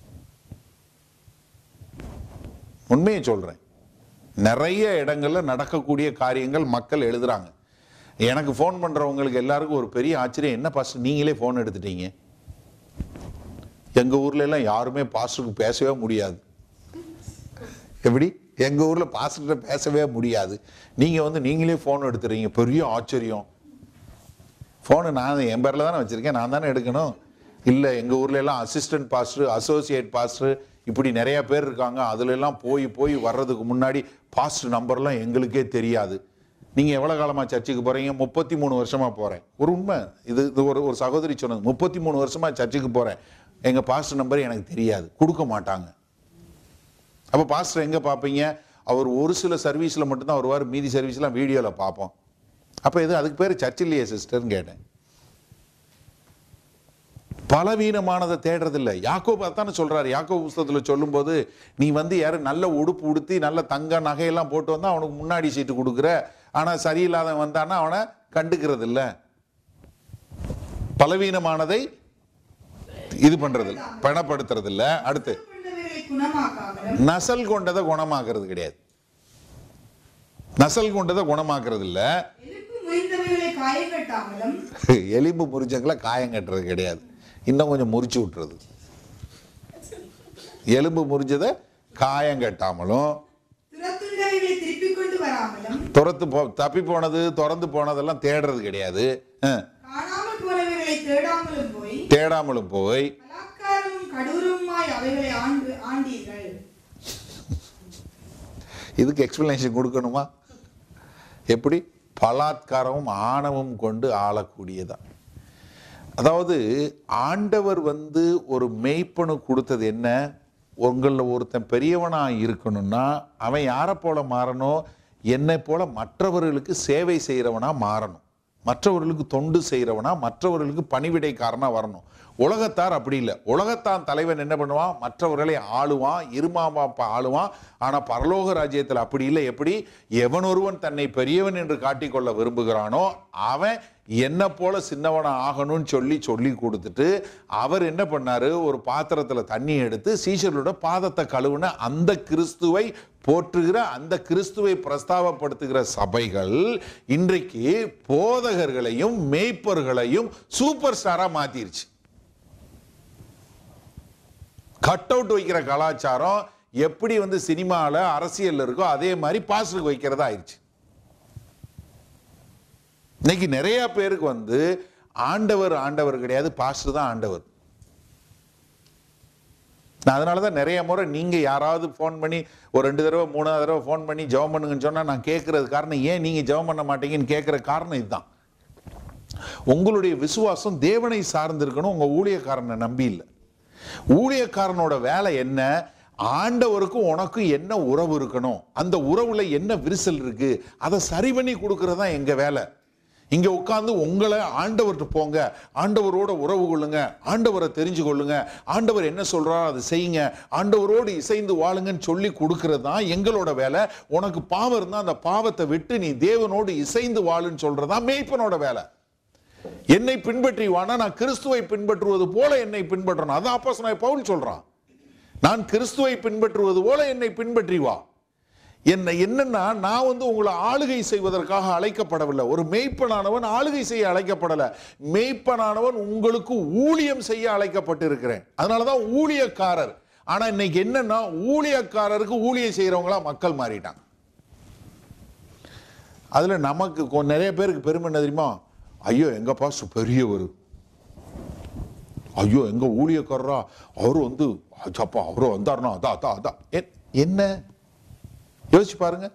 உண்மையை சொல்கிறேன் நிறைய இடங்கள்ல நடக்கக்கூடிய காரியங்கள் மக்கள் எழுதுறாங்க எனக்கு ஃபோன் பண்றவங்களுக்கு எல்லாருக்கும் ஒரு பெரிய ஆச்சரியம் என்ன பாஸ்டர் நீங்களே ஃபோன் எடுத்துட்டீங்க எங்க ஊர்ல எல்லாம் யாருமே பாஸ்டருக்கு பேசவே முடியாது எப்படி எங்கள் ஊரில் பாஸ்டர்கிட்ட பேசவே முடியாது நீங்கள் வந்து நீங்களே ஃபோன் எடுத்துறீங்க பெரிய ஆச்சரியம் ஃபோனு நான் என் பேரில் தானே வச்சுருக்கேன் நான் தானே எடுக்கணும் இல்லை எங்கள் ஊர்ல எல்லாம் அசிஸ்டன்ட் பாஸ்டர் அசோசியேட் பாஸ்டர் இப்படி நிறைய பேர் இருக்காங்க அதுல எல்லாம் போய் போய் வர்றதுக்கு முன்னாடி பாஸ்டர் நம்பர்லாம் எங்களுக்கே தெரியாது நீங்கள் எவ்வளோ காலமாக சர்ச்சுக்கு போகிறீங்க முப்பத்தி மூணு வருஷமாக போகிறேன் ஒரு உண்மை இது இது ஒரு ஒரு சகோதரி சொன்னது முப்பத்தி மூணு வருஷமாக சர்ச்சுக்கு போகிறேன் எங்கள் பாஸ்டர் நம்பர் எனக்கு தெரியாது கொடுக்க மாட்டாங்க அப்போ பாஸ்டர் எங்கே பார்ப்பீங்க அவர் ஒரு சில சர்வீஸில் மட்டும்தான் வருவார் மீதி சர்வீஸ்லாம் வீடியோவில் பார்ப்போம் அப்போ இது அதுக்கு பேர் சர்ச் இல்லையே சிஸ்டர்னு கேட்டேன் பலவீனமானதை தேடுறதில்ல யாக்கோப் அதானே சொல்றாரு யாக்கோப் புஸ்தகத்தில் சொல்லும்போது நீ வந்து யாரு நல்ல உடுப்பு உடுத்தி நல்ல தங்க நகையெல்லாம் போட்டு வந்தா அவனுக்கு முன்னாடி சீட்டு கொடுக்குற ஆனா சரியில்லாதவன் வந்தான்னா அவனை கண்டுக்கிறது இல்ல பலவீனமானதை இது பண்றது இல்ல, பணப்படுத்துறது இல்ல அடுத்து கொண்டவர்களை குணமாக்காமலும் நசல் கொண்டதை குணமாக்குறது கிடையாது நசல் கொண்டதை குணமாக்குறது இல்ல எலும்பு முறிந்தவர்களை காயங்கட்டாமலும் எலும்பு முறிஞ்சங்களை காயம் கட்டுறது கிடையாது இன்னும் கொஞ்சம் முறிச்சு விட்டுறது எலும்பு முறிஞ்சதை காயம் கட்டாமலும் துரத்துண்டவைகளை திருப்பிக் கொண்டு வராமலும் துரத்து போ தப்பி போனது திறந்து போனதெல்லாம் தேடுறது கிடையாது அஹ், காணாமல் போனவர்களை தேடாமலும் போய் தேடாமலும் போய் பலாத்காரமும் கடூரமுமாய் அவைகளை ஆண்டு ஆண்டீர்கள் இதுக்கு எக்ஸ்பிளனேஷன் கொடுக்கணுமா எப்படி பலாத்காரமும் ஆணவம் கொண்டு ஆளக்கூடியதா அதாவது ஆண்டவர் வந்து ஒரு மெய்ப்பனு கொடுத்தது என்ன உங்களில் ஒருத்தன் பெரியவனா இருக்கணும்னா அவன் யாரை போல மாறணும் என்னை போல மற்றவர்களுக்கு சேவை செய்கிறவனா மாறணும் மற்றவர்களுக்கு தொண்டு செய்கிறவனா மற்றவர்களுக்கு பணிவிடைக்காரனா வரணும் உலகத்தார் அப்படி இல்லை உலகத்தான் தலைவன் என்ன பண்ணுவான் மற்றவர்களை ஆளுவான் இருமாமாப்பா ஆளுவான் ஆனா பரலோக ராஜ்யத்தில் அப்படி இல்லை எப்படி எவன் ஒருவன் தன்னை பெரியவன் என்று காட்டிக்கொள்ள விரும்புகிறானோ அவன் என்ன போல சின்னவனா ஆகணும்னு சொல்லி சொல்லி கொடுத்துட்டு அவர் என்ன பண்ணாரு ஒரு பாத்திரத்துல தண்ணி எடுத்து சீஷர்களோட பாதத்தை கழுவுன அந்த கிறிஸ்துவை போற்றுகிற அந்த கிறிஸ்துவை பிரஸ்தாபப்படுத்துகிற சபைகள் இன்றைக்கு போதகர்களையும் மேய்ப்பர்களையும் சூப்பர் ஸ்டாரா மாத்திருச்சு கட் அவுட் வைக்கிற கலாச்சாரம் எப்படி வந்து சினிமாவில் அரசியல்ல இருக்கோ அதே மாதிரி பாஸ்டருக்கு வைக்கிறதா ஆயிடுச்சு இன்னைக்கு நிறைய பேருக்கு வந்து ஆண்டவர் ஆண்டவர் கிடையாது பாஸ்டர் தான் ஆண்டவர் நான் அதனால தான் நிறைய முறை நீங்க யாராவது ஃபோன் பண்ணி ஒரு ரெண்டு தடவை மூணாவது தடவை ஃபோன் பண்ணி ஜெபம் பண்ணுங்கன்னு சொன்னா நான் கேட்கறது காரணம் ஏன் நீங்க ஜெபம் பண்ண மாட்டீங்கன்னு கேட்கிற காரணம் இதுதான் உங்களுடைய விசுவாசம் தேவனை சார்ந்திருக்கணும் உங்க ஊழியக்காரனை நம்பி இல்லை ஊழியக்காரனோட வேலை என்ன ஆண்டவருக்கும் உனக்கும் என்ன உறவு இருக்கணும் அந்த உறவுல என்ன விரிசல் இருக்கு அதை சரி பண்ணி கொடுக்கறது தான் எங்க வேலை இங்க உட்கார்ந்து உங்களை ஆண்டவர்கிட்ட போங்க ஆண்டவரோட உறவு கொள்ளுங்க ஆண்டவரை தெரிஞ்சு கொள்ளுங்க ஆண்டவர் என்ன சொல்றாரோ அதை செய்யுங்க ஆண்டவரோடு இசைந்து வாழுங்கன்னு சொல்லி கொடுக்கறது தான் எங்களோட வேலை உனக்கு பாவம் இருந்தா அந்த பாவத்தை விட்டு நீ தேவனோடு இசைந்து வாழுன்னு சொல்றதா மேய்ப்பனோட வேலை என்னை பின்பற்றி வானா நான் கிறிஸ்துவை பின்பற்றுவது போல என்னை பின்பற்றணும் அதான் அப்போ பவுல் சொல்றான் நான் கிறிஸ்துவை பின்பற்றுவது போல என்னை பின்பற்றி வா என்ன என்னன்னா நான் வந்து உங்களை ஆளுகை செய்வதற்காக அழைக்கப்படவில்லை ஒரு மேய்ப்பனானவன் ஆளுகை செய்ய அழைக்கப்படல மேய்ப்பனானவன் உங்களுக்கு ஊழியம் செய்ய அழைக்கப்பட்டிருக்கிறேன் அதனாலதான் ஊழியக்காரர் ஆனா இன்னைக்கு என்னன்னா ஊழியக்காரருக்கு ஊழியம் செய்யறவங்களா மக்கள் மாறிட்டாங்க அதுல நமக்கு கொ- நிறைய பேருக்கு பெருமை என்ன தெரியுமா ஐயோ எங்க பாஸ் பெரியவர் ஐயோ எங்க ஊழியக்காரரா அவரு வந்து அப்பா அவரு வந்தாருன்னா அதான் அதான் அதான் எ- என்ன யோசிச்சு பாருங்க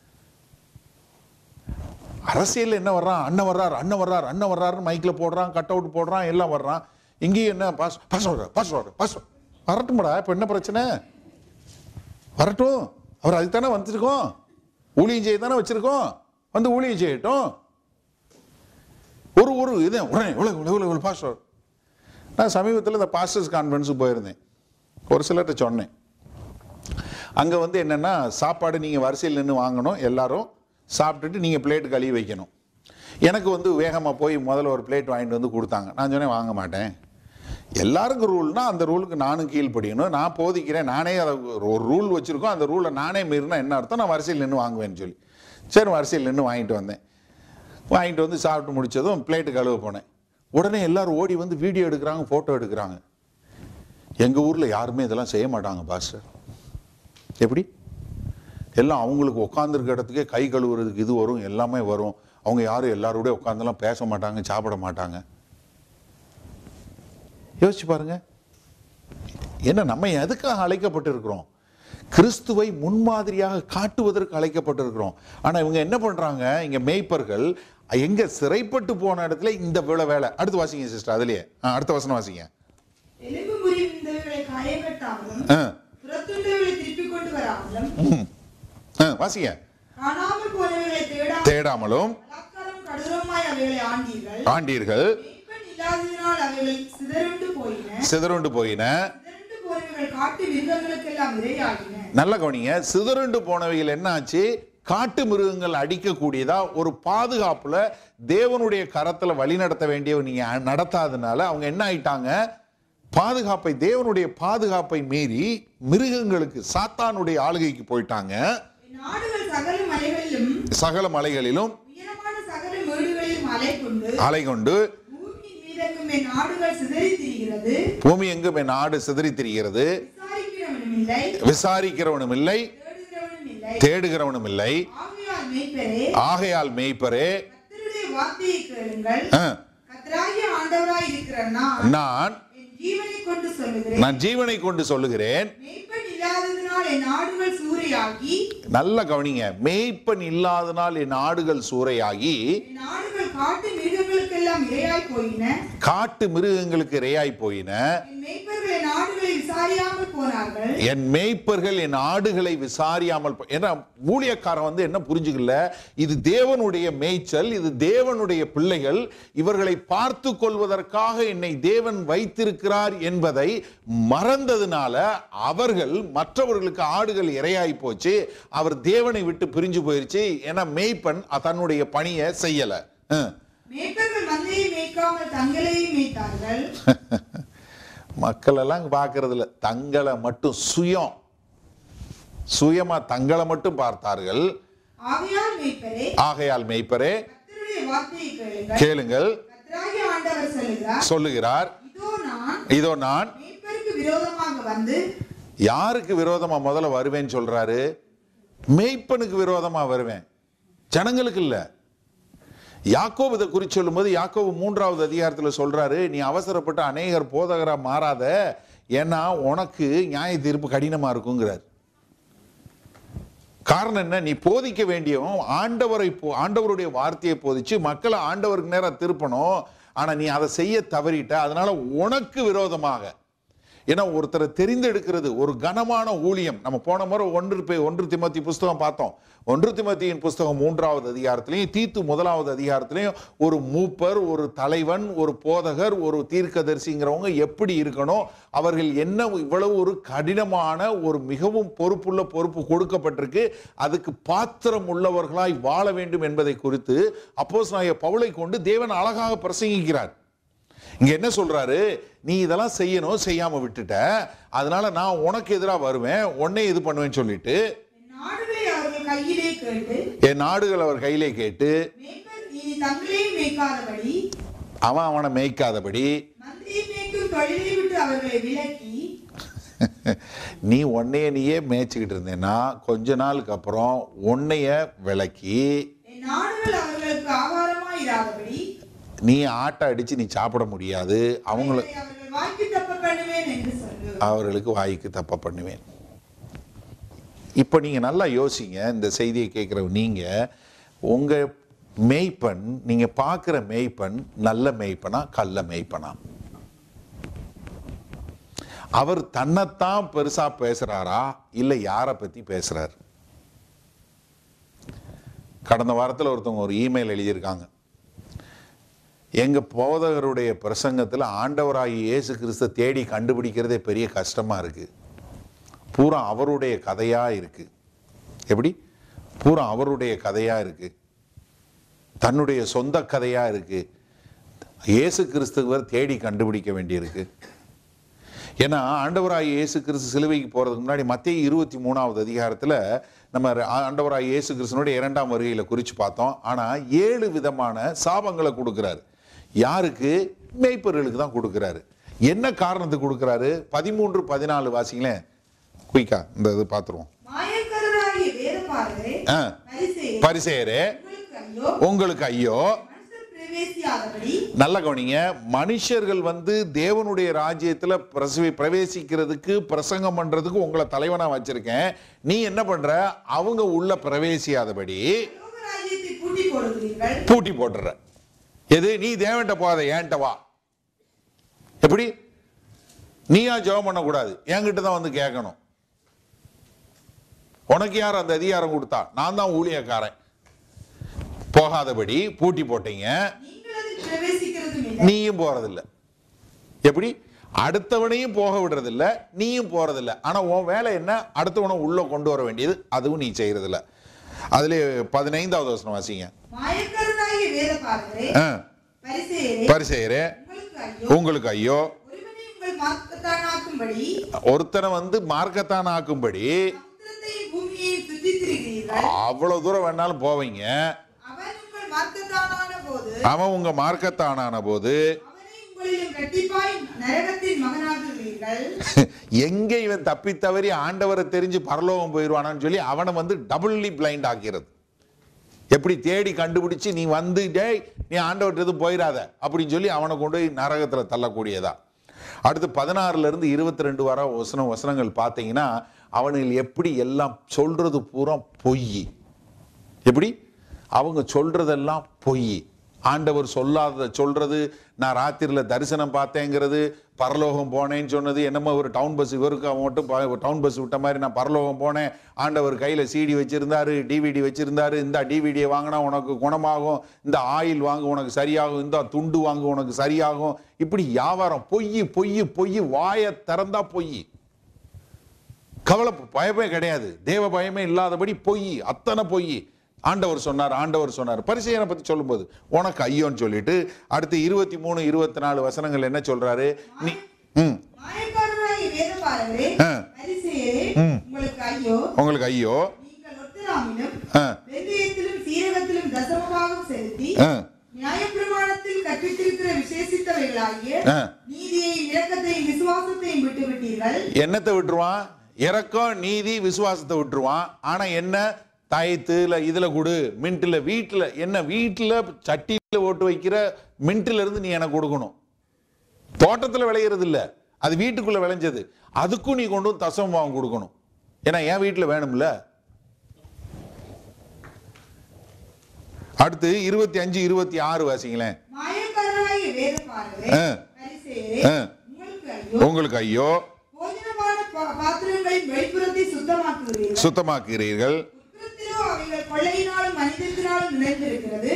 அரசியல் என்ன வர்றான் அண்ணன் வர்றார் அண்ணன் வர்றார் அண்ணன் வர்றாருன்னு மைக்ல போடுறான் கட் அவுட் போடுறான் எல்லாம் வர்றான் இங்கேயும் என்ன பாஸ் பாஸ் வர்றார் பாஸ் வர்றார் பாஸ் வரட்டும்டா இப்ப என்ன பிரச்சனை வரட்டும் அவர் அதுக்கு தானே வந்திருக்கோம் ஊழியம் செய்ய தானே வச்சிருக்கோம் வந்து ஊழியம் செய்யட்டும் ஒரு ஒரு இது உடனே இவ்வளோ இவ்வளோ இவ்வளோ இவ்வளோ பாஸ்டர் நான் சமீபத்தில் இந்த பாஸ்டர்ஸ் கான்ஃபரன்ஸுக்கு போயிருந்தேன் ஒரு சிலர்கிட்ட சொன்னேன் அங்கே வந்து என்னென்னா சாப்பாடு நீங்கள் வரிசையில் நின்று வாங்கணும் எல்லாரும் சாப்பிட்டுட்டு நீங்கள் பிளேட் கழுவி வைக்கணும் எனக்கு வந்து வேகமாக போய் முதல்ல ஒரு பிளேட் வாங்கிட்டு வந்து கொடுத்தாங்க நான் சொன்னேன் வாங்க மாட்டேன் எல்லாருக்கும் ரூல்னா அந்த ரூலுக்கு நானும் கீழ்ப்படியணும் நான் போதிக்கிறேன் நானே அதை ஒரு ரூல் வச்சுருக்கோம் அந்த ரூலை நானே மீறினா என்ன அர்த்தம் நான் வரிசையில் நின்று வாங்குவேன்னு சொல்லி சரி வரிசையில் நின்று வாங்கிட்டு வந்தேன் வாங்கிட்டு வந்து சாப்பிட்டு முடிச்சதும் பிளேட்டு கழுவ போனேன் உடனே எல்லாரும் ஓடி வந்து வீடியோ எடுக்கிறாங்க ஃபோட்டோ எடுக்கிறாங்க எங்கள் ஊரில் யாருமே இதெல்லாம் செய்ய மாட்டாங்க பாஸ்டர் எப்படி எல்லாம் அவங்களுக்கு உட்காந்துருக்க இடத்துக்கே கை கழுவுறதுக்கு இது வரும் எல்லாமே வரும் அவங்க யாரும் எல்லாரோட உட்காந்துலாம் பேச மாட்டாங்க சாப்பிட மாட்டாங்க யோசிச்சு பாருங்க என்ன நம்ம எதுக்காக அழைக்கப்பட்டிருக்கிறோம் கிறிஸ்துவை முன்மாதிரியாக காட்டுவதற்கு அழைக்கப்பட்டிருக்கிறோம் ஆனா இவங்க என்ன பண்றாங்க இங்க மேய்ப்பர்கள் எங்க சிறைப்பட்டு போன இடத்துல இந்த வேலை வேலை அடுத்து வாசிங்க சிஸ்டர் அதுலயே ஆ, அடுத்த வசனம் வாசிங்க எலும்பு முறிந்தவர்களை காயங்கட்டாமலும் ஆ, புறத்துண்டவர்களை திருப்பிக் கொண்டு வராமலும் ம். ஆ, வாசிங்க காணாமல் போனவர்களை தேடாமல் தேடாமலும் பலாத்காரம் கடூரமாய் அவைகளை ஆண்டீர்கள் ஆண்டீர்கள் மீட்பன் இல்லாததினால் அவைகள் சிதறுண்டு போயின சிதறுண்டு போயின சிதறுண்டு போனவர்கள் காட்டு மிருகங்களுக்கெல்லாம் இரையாகின நல்ல கவனிங்க சிதறுண்டு போனவைகள் என்ன ஆச்சு காட்டு மிருகங்கள் அடிக்கக்கூடியதா ஒரு பாதுகாப்புல தேவனுடைய கரத்துல வழி நடத்த வேண்டிய நீங்க நடத்தாதனால அவங்க என்ன ஆயிட்டாங்க பாதுகாப்பை தேவனுடைய பாதுகாப்பை மீறி மிருகங்களுக்கு சாத்தானுடைய ஆளுகைக்கு போயிட்டாங்க நாடுகள் சகல மலைகளிலும் சகல மலைகளிலும் உயரமான சகல மேடுகளிலும் அலை கொண்டு அலை கொண்டு பூமியின் மீதெங்கும் என் நாடுகள் சிதறி திரிகிறது பூமி எங்கும் என் நாடு சிதறி திரிகிறது விசாரிக்கிறவனும் இல்லை விசாரிக்கிறவனும் இல்லை தேடுகிறவனும் இல்லை தேடுகிறவனும் இல்லை ஆகையால் மேய்ப்பரே ஆகையால் மேய்ப்பரே கர்த்தருடைய வார்த்தையை கேளுங்கள் ஆ, கர்த்தராகிய ஆண்டவராய் இருக்கிற நான் நான் என் ஜீவனை கொண்டு சொல்லுகிறேன் நான் ஜீவனை கொண்டு சொல்லுகிறேன் மேய்ப்பன் இல்லாததினால் என் நாடுகள் சூறையாகி நல்ல கவனிங்க மேய்ப்பன் இல்லாதனால் என் ஆடுகள் சூறையாகி என் நாடுகள் காட்டு மிருகங்களுக்கெல்லாம் இரையாய் போயின காட்டு மிருகங்களுக்கு இரையாய் போயின என் மேய்ப்பர்கள் என் நாடுகளை விசாரியாமல் போனார்கள் என் மேய்ப்பர்கள் என் ஆடுகளை விசாரியாமல் போ- ஏன்னா ஊழியக்காரன் வந்து என்ன புரிஞ்சுக்கல இது தேவனுடைய மேய்ச்சல் இது தேவனுடைய பிள்ளைகள் இவர்களை பார்த்து கொள்வதற்காக என்னை தேவன் வைத்திருக்கிறார் என்பதை மறந்ததுனால அவர்கள் மற்றவர்களுக்கு ஆடுகள் இரையாய் போச்சு அவர் தேவனை விட்டு பிரிஞ்சு போயிருச்சு ஏன்னா மேய்ப்பன் தன்னுடைய பணியை செய்யல அஹ். மேய்ப்பர்கள் மந்தையை மேய்க்காமல் தங்களையும் மேய்த்தார்கள் மக்கள் எல்லாம் பார்க்கறது இல்ல தங்களை மட்டும் சுயம் சுயமா தங்களை மட்டும் பார்த்தார்கள் ஆகையால் மேய்ப்பரே ஆகையால் மேய்ப்பரே கர்த்தருடைய வார்த்தையை கேளுங்கள் கேளுங்கள் கர்த்தராகிய ஆண்டவர் சொல்லுகிறார் சொல்லுகிறார் இதோ நான் இதோ நான் மேய்ப்பருக்கு விரோதமாக வந்து யாருக்கு விரோதமா முதல்ல வருவேன்னு சொல்றாரு மேய்ப்பனுக்கு விரோதமா வருவேன் ஜனங்களுக்கு இல்ல யாக்கோபு இதை குறித்து சொல்லும்போது யாக்கோபு மூன்றாவது அதிகாரத்தில் சொல்றாரு நீ அவசரப்பட்டு அநேகர் போதகரா மாறாத ஏன்னா உனக்கு நியாய தீர்ப்பு கடினமா இருக்குங்கிறார் காரணம் என்ன நீ போதிக்க வேண்டியவன் ஆண்டவரை போ- ஆண்டவருடைய வார்த்தையை போதிச்சு மக்களை ஆண்டவருக்கு நேரம் திருப்பணும் ஆனா நீ அதை செய்ய தவறிட்ட அதனால உனக்கு விரோதமாக ஏன்னா ஒருத்தரை தெரிந்தெடுக்கிறது ஒரு கனமான ஊழியம் நம்ம போன முறை ஒன்று பே- ஒன்று திமத்தி புஸ்தகம் பார்த்தோம் ஒன்று திமத்தியின் புஸ்தகம் மூன்றாவது அதிகாரத்திலையும் தீத்து முதலாவது அதிகாரத்திலையும் ஒரு மூப்பர் ஒரு தலைவன் ஒரு போதகர் ஒரு தீர்க்கதரிசிங்கிறவங்க எப்படி இருக்கணும் அவர்கள் என்ன இவ்வளவு ஒரு கடினமான ஒரு மிகவும் பொறுப்புள்ள பொறுப்பு கொடுக்கப்பட்டிருக்கு அதுக்கு பாத்திரம் உள்ளவர்களாய் வாழ வேண்டும் என்பதை குறித்து அப்போஸ் பவுலை கொண்டு தேவன் அழகாக பிரசங்கிக்கிறார் இங்க என்ன சொல்றாரு நீ இதெல்லாம் செய்யணும் செய்யாம விட்டுட்ட அதனால நான் உனக்கு எதிராக வருவேன் உன்னை இது பண்ணுவேன்னு சொல்லிட்டு என் நாடுகளை அவர்கள் கையிலே கேட்டு என் நாடுகள் அவர் கையிலே கேட்டு மேய்ப்பர் இனி தங்களையும் மேய்க்காதபடி அவன் அவனை மேய்க்காதபடி மந்திரியை மேய்க்கும் தொழிலை விட்டு அவர்களை விலக்கி நீ உன்னைய நீயே மேய்ச்சிக்கிட்டு இருந்தேன்னா கொஞ்ச நாளுக்கு அப்புறம் உன்னைய விலக்கி என் நாடுகள் அவர்களுக்கு ஆகாரமாய் இராதபடி நீ ஆட்டை அடிச்சு நீ சாப்பிட முடியாது அவங்கள அவைகளை அவர்கள் வாய்க்கு தப்ப பண்ணுவேன் என்று சொல்லு அவர்களுக்கு வாய்க்கு தப்ப பண்ணுவேன் இப்போ நீங்க நல்லா யோசிங்க இந்த செய்தியை கேட்குற நீங்க உங்க மேய்ப்பன் நீங்க பார்க்குற மேய்ப்பன் நல்ல மேய்ப்பனா கள்ள மேய்ப்பனா அவர் தன்னைத்தான் பெருசா பேசுறாரா இல்லை யாரை பத்தி பேசுறார் கடந்த வாரத்தில் ஒருத்தவங்க ஒரு இமெயில் எழுதியிருக்காங்க எங்க போதகருடைய பிரசங்கத்துல ஆண்டவராகிய இயேசு கிறிஸ்த தேடி கண்டுபிடிக்கிறதே பெரிய கஷ்டமா இருக்கு பூரா அவருடைய கதையா இருக்கு எப்படி பூரா அவருடைய கதையா இருக்கு தன்னுடைய சொந்த கதையா இருக்கு இயேசு கிறிஸ்துவர் தேடி கண்டுபிடிக்க வேண்டியிருக்கு ஏன்னா ஆண்டவராகிய இயேசு கிறிஸ்து சிலுவைக்கு போறதுக்கு முன்னாடி மத்திய இருபத்தி மூணாவது அதிகாரத்துல நம்ம ர- ஆண்டவராகிய இயேசு கிறிஸ்துனுடைய இரண்டாம் வருகையில குறிச்சு பார்த்தோம் ஆனா ஏழு விதமான சாபங்களை கொடுக்கிறாரு யாருக்கு மேய்ப்பர்களுக்கு தான் கொடுக்கிறாரு என்ன காரணத்துக்கு கொடுக்கிறாரு பதிமூன்று பதினாலு வாசிங்களேன் குயிக்கா இந்த இது பார்த்துருவோம் மாயக்கரராகிய வேத வேதபாரகரே ஆ, பரிசேயரே பரிசேயரே உங்களுக்கு ஐயோ உங்களுக்கு ஐயோ மனுஷர் பிரவேசியாதபடி நல்ல கவனிங்க மனுஷர்கள் வந்து தேவனுடைய ராஜ்யத்துல பிரசவி பிரவேசிக்கிறதுக்கு பிரசங்கம் பண்றதுக்கு உங்களை தலைவனா வச்சிருக்கேன் நீ என்ன பண்ற அவங்க உள்ள பிரவேசியாதபடி பரலோக ராஜ்யத்தை பூட்டி போடுகிறீர்கள் பூட்டி போட்டுற எது நீ தேவன்ட்ட போகாத ஏன்ட்ட வா எப்படி நீயா ஜெபம் பண்ணக்கூடாது என்கிட்ட தான் வந்து கேட்கணும் உனக்கு யார் அந்த அதிகாரம் கொடுத்தா நான் தான் ஊழியக்காரன் போகாதபடி பூட்டி போட்டீங்க நீங்கள் அதில் பிரவேசிக்கிறதும் இல்லை நீயும் போறதில்ல எப்படி அடுத்தவனையும் போக விடுறதில்ல நீயும் போறதில்ல ஆனா உன் வேலை என்ன அடுத்தவனை உள்ள கொண்டு வர வேண்டியது அதுவும் நீ செய்யறதில்ல அதுல பதினைந்தாவது வசனம் வாசிங்க மாயக்காரனாகிய வேதபாரகரே ஆ, பரிசேயரே பரிசேயரே உங்களுக்கு ஐயோ உங்களுக்கு ஐயோ ஒருவனை உங்கள் மார்க்கத்தானாக்கும்படி ஒருத்தனை வந்து மார்க்கத்தான் ஆக்கும்படி சமுத்திரத்தையும் பூமியையும் சுற்றித் திரிகிறீர்கள் அவ்வளவு தூரம் வேணாலும் போவீங்க அவன் உங்கள் மார்க்கத்தானான போது அவன் உங்க மார்க்கத்தானான போது அவனை உங்களிலும் இரட்டிப்பாய் நரகத்தின் மகனாகுகிறீர்கள் எங்க இவன் தப்பி தவறி ஆண்டவரை தெரிஞ்சு பரலோகம் போயிடுவானான்னு சொல்லி அவனை வந்து டபுள்லி பிளைண்ட் ஆக்கிறது எப்படி தேடி கண்டுபிடிச்சு நீ வந்து டேய் நீ ஆண்டவர்கிட்ட எதுவும் போயிடாத அப்படின்னு சொல்லி அவனை கொண்டு போய் நரகத்துல தள்ளக்கூடியதா அடுத்து பதினாறுல இருந்து இருபத்தி ரெண்டு வர வசனம் வசனங்கள் பார்த்தீங்கன்னா அவனுகள் எப்படி எல்லாம் சொல்றது பூரா பொய் எப்படி அவங்க சொல்றதெல்லாம் பொய் ஆண்டவர் சொல்லாத சொல்றது நான் ராத்திரில தரிசனம் பார்த்தேங்கிறது பரலோகம் போனேன்னு சொன்னது என்னமோ ஒரு டவுன் பஸ் இவருக்கு அவன் மட்டும் ப- டவுன் பஸ் விட்ட மாதிரி நான் பரலோகம் போனேன் ஆண்டவர் கையில சிடி வச்சிருந்தாரு டிவிடி வச்சிருந்தாரு இந்த டிவிடியை வாங்கினா உனக்கு குணமாகும் இந்த ஆயில் வாங்க உனக்கு சரியாகும் இந்த துண்டு வாங்க உனக்கு சரியாகும் இப்படி வியாபாரம் பொய் பொய் பொய் வாயை திறந்தா பொய் கவலை பயமே கிடையாது தேவ பயமே இல்லாதபடி பொய் அத்தனை பொய் ஆண்டவர் சொன்னார் ஆண்டவர் சொன்னார் பரிசெயனை பத்தி சொல்லும்போது உனக்கு ஐயோன்னு சொல்லிட்டு அடுத்து இருபத்தி மூணு இருபத்தி நாலு வசனங்கள் என்ன சொல்றாரு நீ ம் மாயக்காரனாகிய வேதபாரகரே ஆ. பரிசேயரே ம். உங்களுக்கு ஐயோ உங்களுக்கு ஐயோ நீங்கள் ஒத்தராமிலும் ஆ, வெந்தயத்திலும் சீரகத்திலும் தசமபாகம் செலுத்தி ஆ, நியாயப்பிரமாணத்தில் கற்பித்திருக்கிற விசேஷித்தவைகளாகிய ஆ. நீதியையும் இரக்கத்தையும் விசுவாசத்தையும் விட்டுவிட்டீர்கள் என்னத்தை விட்டுருவான் இறக்கம் நீதி விசுவாசத்தை விட்டுருவான் ஆனா என்ன தாயத்து இல்ல இதுல கொடு மின்ட்ல வீட்டுல என்ன வீட்டுல சட்டியில ஓட்டு வைக்கிற மின்ட்ல இருந்து நீ எனக்கு கொடுக்கணும் தோட்டத்துல விளையிறது இல்ல அது வீட்டுக்குள்ள விளைஞ்சது அதுக்கும் நீ கொண்டு வந்து தசமம் வாங்க கொடுக்கணும் ஏன்னா என் வீட்டுல வேணும்ல அடுத்து இருபத்தி அஞ்சு இருபத்தி ஆறு வாசிங்களேன் மாயக்காரனாகிய வேதபாரகரே ஆ. பரிசேயரே ஆ. உங்களுக்கு ஐயோ உங்களுக்கு ஐயோ போஜனமான பா- பாத்திரங்களின் வெளிப்புறத்தை சுத்தமாக்குகிறீர்கள் சுத்தமாக்குகிறீர்கள் உட்புறத்திலோ அவைகள் கொள்ளையினாலும் மனிதத்தினாலும் நிறைந்திருக்கிறது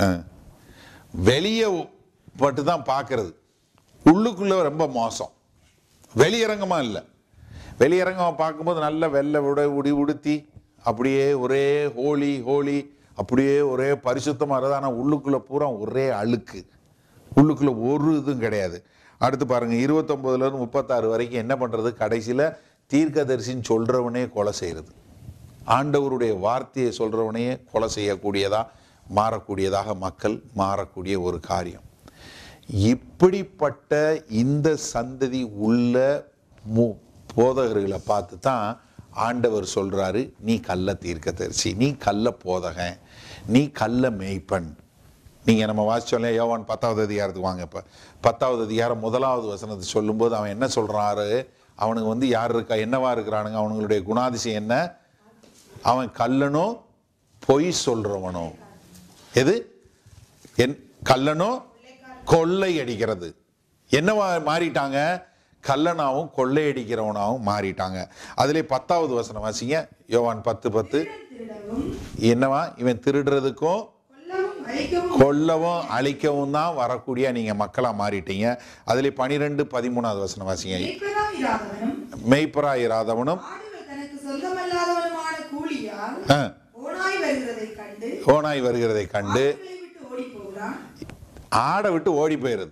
வெளியே பட்டு தான் பார்க்கறது உள்ளுக்குள்ள ரொம்ப மோசம் வெளியரங்கமா இல்லை வெளியரங்கமா பார்க்கும்போது நல்ல வெள்ளை உடை உடி உடுத்தி அப்படியே ஒரே ஹோலி ஹோலி அப்படியே ஒரே பரிசுத்தமாக இருக்குது ஆனால் உள்ளுக்குள்ள பூரா ஒரே அழுக்கு உள்ளுக்குள்ள ஒரு இதுவும் கிடையாது அடுத்து பாருங்க இருபத்தொன்பதுல இருந்து முப்பத்தாறு வரைக்கும் என்ன பண்றது கடைசியில தீர்க்கதரிசின்னு சொல்றவனே கொலை செய்யறது ஆண்டவருடைய வார்த்தையை சொல்றவனையே கொலை செய்யக்கூடியதா மாறக்கூடியதாக மக்கள் மாறக்கூடிய ஒரு காரியம் இப்படிப்பட்ட இந்த சந்ததி உள்ள மு போதகர்களை பார்த்து தான் ஆண்டவர் சொல்றாரு நீ கள்ள தீர்க்கதரிசி நீ கள்ள போதகன் நீ கள்ள மேய்ப்பன் நீங்க நம்ம வாசிச்சோம்ல யோவான் பத்தாவது அதிகாரத்துக்கு வாங்க இப்ப பத்தாவது அதிகாரம் முதலாவது வசனத்தை சொல்லும்போது அவன் என்ன சொல்றாரு அவனுக்கு வந்து யார் இருக்கா என்னவா இருக்கிறானுங்க அவனுங்களுடைய குணாதிசயம் என்ன அவன் கல்லனோ பொய் சொல்றவனோ எது என் கல்லனோ கொள்ளை அடிக்கிறது என்னவா மாறிட்டாங்க கல்லனாவும் கொள்ளையடிக்கிறவனாவும் மாறிட்டாங்க அதிலே பத்தாவது வசனம் வாசிங்க யோவான் பத்து பத்து திருடவும் என்னவா இவன் திருடுறதுக்கும் கொல்லவும் அழிக்கவும் கொல்லவும் அழிக்கவும் தான் வரக்கூடிய நீங்க மக்களா மாறிட்டீங்க அதுல பனிரெண்டு பதிமூணாவது வசனம் வாசிங்க இறைப்பனாம் இராதவனும் மெய்ப்பரா இராதவனும் ஆடுகள் தனக்கு சொந்தமல்லாதவனுமான கூலியால் ஆ, ஓனாய் வருகிறதை கண்டு ஓனாய் வருகிறதை கண்டு ஆடுகளை விட்டு ஓடி போகிறான் ஆடை விட்டு ஓடி போயிருது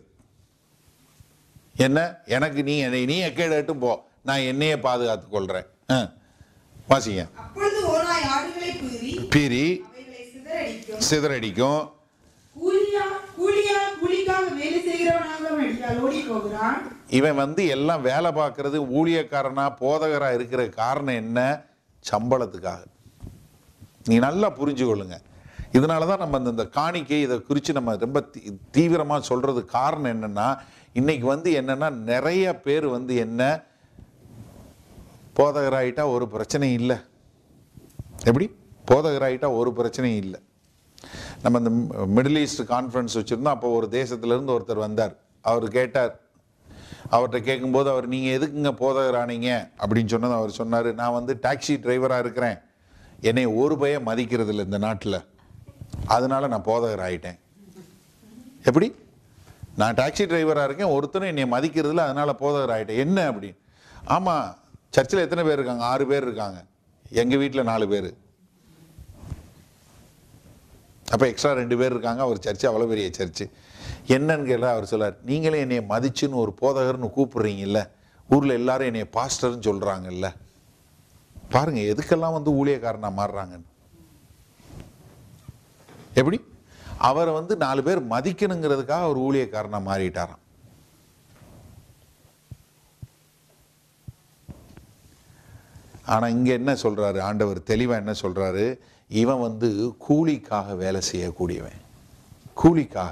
என்ன எனக்கு நீ என்னை நீ எக்கேடட்டும் போ நான் என்னையே பாதுகாத்துக் கொள்றேன் ஆ, வாசிங்க அப்பொழுது ஓனாய் ஆடுகளை பீறி பீரி அவைகளை சிதறடிக்கும் சிதறடிக்கும் கூலியா கூலியா கூலிக்காக வேலை செய்கிறவனாக வழியால் ஓடி போகிறான் இவன் வந்து எல்லாம் வேலை பார்க்கறது ஊழியக்காரனா போதகரா இருக்கிற காரணம் என்ன சம்பளத்துக்காக நீ நல்லா புரிஞ்சுக்கொள்ளுங்க இதனால தான் நம்ம அந்த- இந்த காணிக்கை இதை குறித்து நம்ம ரொம்ப தீ- தீவிரமா சொல்றது காரணம் என்னன்னா இன்னைக்கு வந்து என்னன்னா நிறைய பேர் வந்து என்ன போதகராயிட்டா ஒரு பிரச்சனை இல்லை எப்படி போதகராயிட்டா ஒரு பிரச்சனையும் இல்லை நம்ம இந்த மிடில் ஈஸ்ட் கான்ஃபரன்ஸ் வச்சுருந்தோம் அப்போ ஒரு தேசத்திலேருந்து ஒருத்தர் வந்தார் அவர் கேட்டார் அவர்கிட்ட கேட்கும்போது அவர் நீங்கள் எதுக்குங்க போதகரானீங்க அப்படின்னு சொன்னது அவர் சொன்னார் நான் வந்து டாக்ஸி டிரைவராக இருக்கிறேன் என்னை ஒரு பய மதிக்கிறது இல்லை இந்த நாட்டில் அதனால நான் போதகர் ஆயிட்டேன் எப்படி நான் டாக்ஸி டிரைவராக இருக்கேன் ஒருத்தரும் என்னை மதிக்கிறதில்ல அதனால போதகர் ஆயிட்டேன் என்ன அப்படின்னு ஆமாம் சர்ச்சில் எத்தனை பேர் இருக்காங்க ஆறு பேர் இருக்காங்க எங்கள் வீட்டில் நாலு பேர் அப்போ எக்ஸ்ட்ரா ரெண்டு பேர் இருக்காங்க அவர் சர்ச்சு அவ்வளோ பெரிய சர்ச்சு என்னன்னு கேட்டால் அவர் சொல்லார் நீங்களே என்னைய மதிச்சுன்னு ஒரு போதகர்னு கூப்பிடுறீங்கல்ல ஊரில் எல்லாரும் என்னைய பாஸ்டர்னு சொல்கிறாங்கல்ல பாருங்க எதுக்கெல்லாம் வந்து ஊழியக்காரனா மாறுறாங்கன்னு எப்படி அவரை வந்து நாலு பேர் மதிக்கணுங்கிறதுக்காக அவர் ஊழியக்காரனா மாறிட்டாராம் ஆனா இங்க என்ன சொல்றாரு ஆண்டவர் தெளிவா என்ன சொல்றாரு இவன் வந்து கூலிக்காக வேலை செய்யக்கூடியவன் கூலிக்காக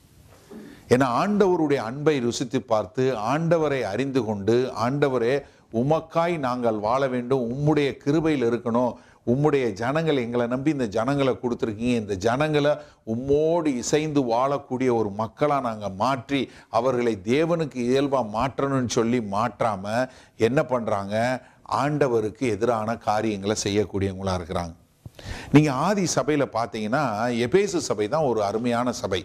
ஏன்னா ஆண்டவருடைய அன்பை ருசித்து பார்த்து ஆண்டவரை அறிந்து கொண்டு ஆண்டவரே உமக்காய் நாங்கள் வாழ வேண்டும் உம்முடைய கிருபையில் இருக்கணும் உம்முடைய ஜனங்கள் எங்களை நம்பி இந்த ஜனங்களை கொடுத்துருக்கீங்க இந்த ஜனங்களை உம்மோடு இசைந்து வாழக்கூடிய ஒரு மக்களாக நாங்கள் மாற்றி அவர்களை தேவனுக்கு இயல்பாக மாற்றணும்னு சொல்லி மாற்றாம என்ன பண்ணுறாங்க ஆண்டவருக்கு எதிரான காரியங்களை செய்யக்கூடியவங்களா இருக்கிறாங்க நீங்கள் ஆதி சபையில் பார்த்தீங்கன்னா எபேசு சபை தான் ஒரு அருமையான சபை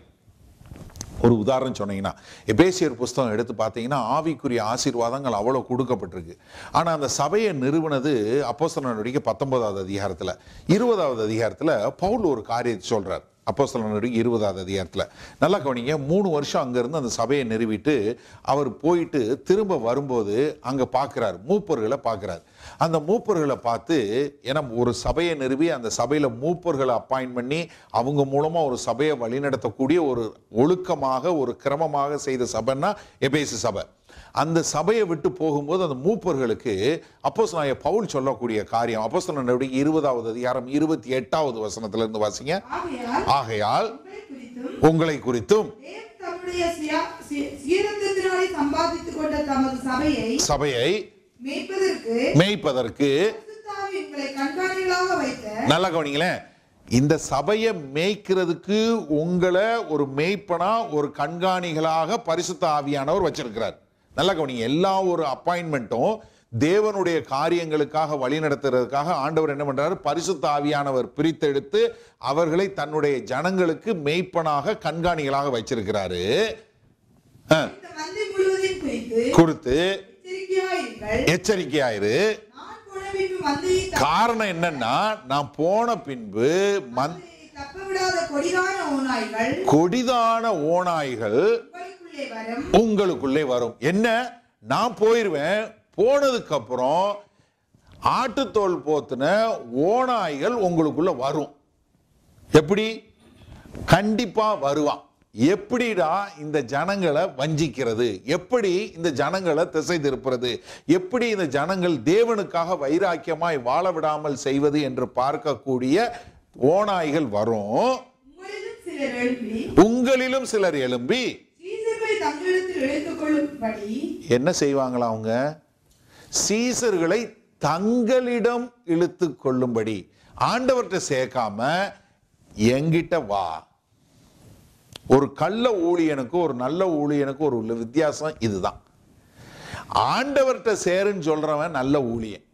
ஒரு உதாரணம் சொன்னீங்கன்னா எபேசியர் புஸ்தகம் எடுத்து பார்த்தீங்கன்னா ஆவிக்குரிய ஆசீர்வாதங்கள் அவ்வளோ கொடுக்கப்பட்டிருக்கு ஆனால் அந்த சபையை நிறுவனது அப்போஸ்தலனுடைய பத்தொன்பதாவது அதிகாரத்தில் இருபதாவது அதிகாரத்தில் பவுல் ஒரு காரியத்தை சொல்றார் அப்போஸ்தலனுடைய இருபதாவது அதிகாரத்தில் நல்லா கவனிங்க மூணு வருஷம் அங்கேருந்து அந்த சபையை நிறுவிட்டு அவர் போயிட்டு திரும்ப வரும்போது அங்கே பார்க்குறார் மூப்பர்களை பார்க்குறார் அந்த மூப்பர்களை பார்த்து ஏன்னா ஒரு சபையை நிறுவி அந்த சபையில் மூப்பர்களை அப்பாயின்ட் பண்ணி அவங்க மூலமாக ஒரு சபையை வழிநடத்தக்கூடிய ஒரு ஒழுக்கமாக ஒரு கிரமமாக செய்த சபைன்னா எபேசு சபை அந்த சபையை விட்டு போகும்போது அந்த மூப்பர்களுக்கு அப்போஸ் நான் பவுல் சொல்லக்கூடிய காரியம் அப்போஸ் இருபதாவது அதிகாரம் இருபத்தி எட்டாவது வசனத்துல இருந்து வாசிங்க ஆகையால் ஆகையால் உங்களை குறித்தும் உங்களை குறித்தும் தேவன் தம்முடைய சுயா- சீ- சீரந்தத்தினாலே சம்பாதித்துக் கொண்ட தமது சபையை சபையை மேய்ப்பதற்கு மேய்ப்பதற்கு பரிசுத்தாவி உங்களை கண்காணிகளாக வைத்த நல்லா கவனிங்களேன் இந்த சபையை மேய்க்கிறதுக்கு உங்களை ஒரு மேய்ப்பனா ஒரு கண்காணிகளாக பரிசுத்த ஆவியானவர் வச்சிருக்கிறார் நல்லா கவனிங்க எல்லா ஒரு அப்பாயின்மெண்ட்டும் தேவனுடைய காரியங்களுக்காக வழி நடத்துறதுக்காக ஆண்டவர் என்ன பண்றாரு பரிசுத்த ஆவியானவர் பிரித்தெடுத்து அவர்களை தன்னுடைய ஜனங்களுக்கு மேய்ப்பனாக கண்காணிகளாக வச்சிருக்கிறாரு அஹ், இந்த மந்தை முழுவதையும் குறித்து குறித்து எச்சரிக்கையாயிருங்கள் எச்சரிக்கையாயிரு நான் போன பின்பு மந்தையை காரணம் என்னன்னா நான் போன பின்பு மந் தப்ப விடாத கொடிதான ஓநாய்கள் கொடிதான ஓநாய்கள் உங்களுக்குள்ளே வரும் உங்களுக்குள்ளே வரும் என்ன நான் போயிருவேன் போனதுக்கு அப்புறம் ஆட்டுத்தோல் போத்துன ஓநாய்கள் உங்களுக்குள்ள வரும் எப்படி கண்டிப்பா வருவான் எப்படிடா இந்த ஜனங்களை வஞ்சிக்கிறது எப்படி இந்த ஜனங்களை திசை திருப்புறது எப்படி இந்த ஜனங்கள் தேவனுக்காக வைராக்கியமாய் வாழ விடாமல் செய்வது என்று பார்க்கக்கூடிய ஓநாய்கள் வரும் உங்களிலும் சிலர் எழுப்பி உங்களிலும் சிலர் எழும்பி சீசர்களை தங்களிடத்தில் இழுத்துக் கொள்ளும்படி என்ன செய்வாங்களா அவங்க சீசர்களை தங்களிடம் இழுத்து கொள்ளும்படி ஆண்டவர்கிட்ட சேர்க்காம எங்கிட்ட வா ஒரு கள்ள ஊழியனுக்கும் ஒரு நல்ல ஊழியனுக்கும் ஒரு உள்ள வித்தியாசம் இதுதான் ஆண்டவர்கிட்ட சேருன்னு சொல்றவன் நல்ல ஊழியன்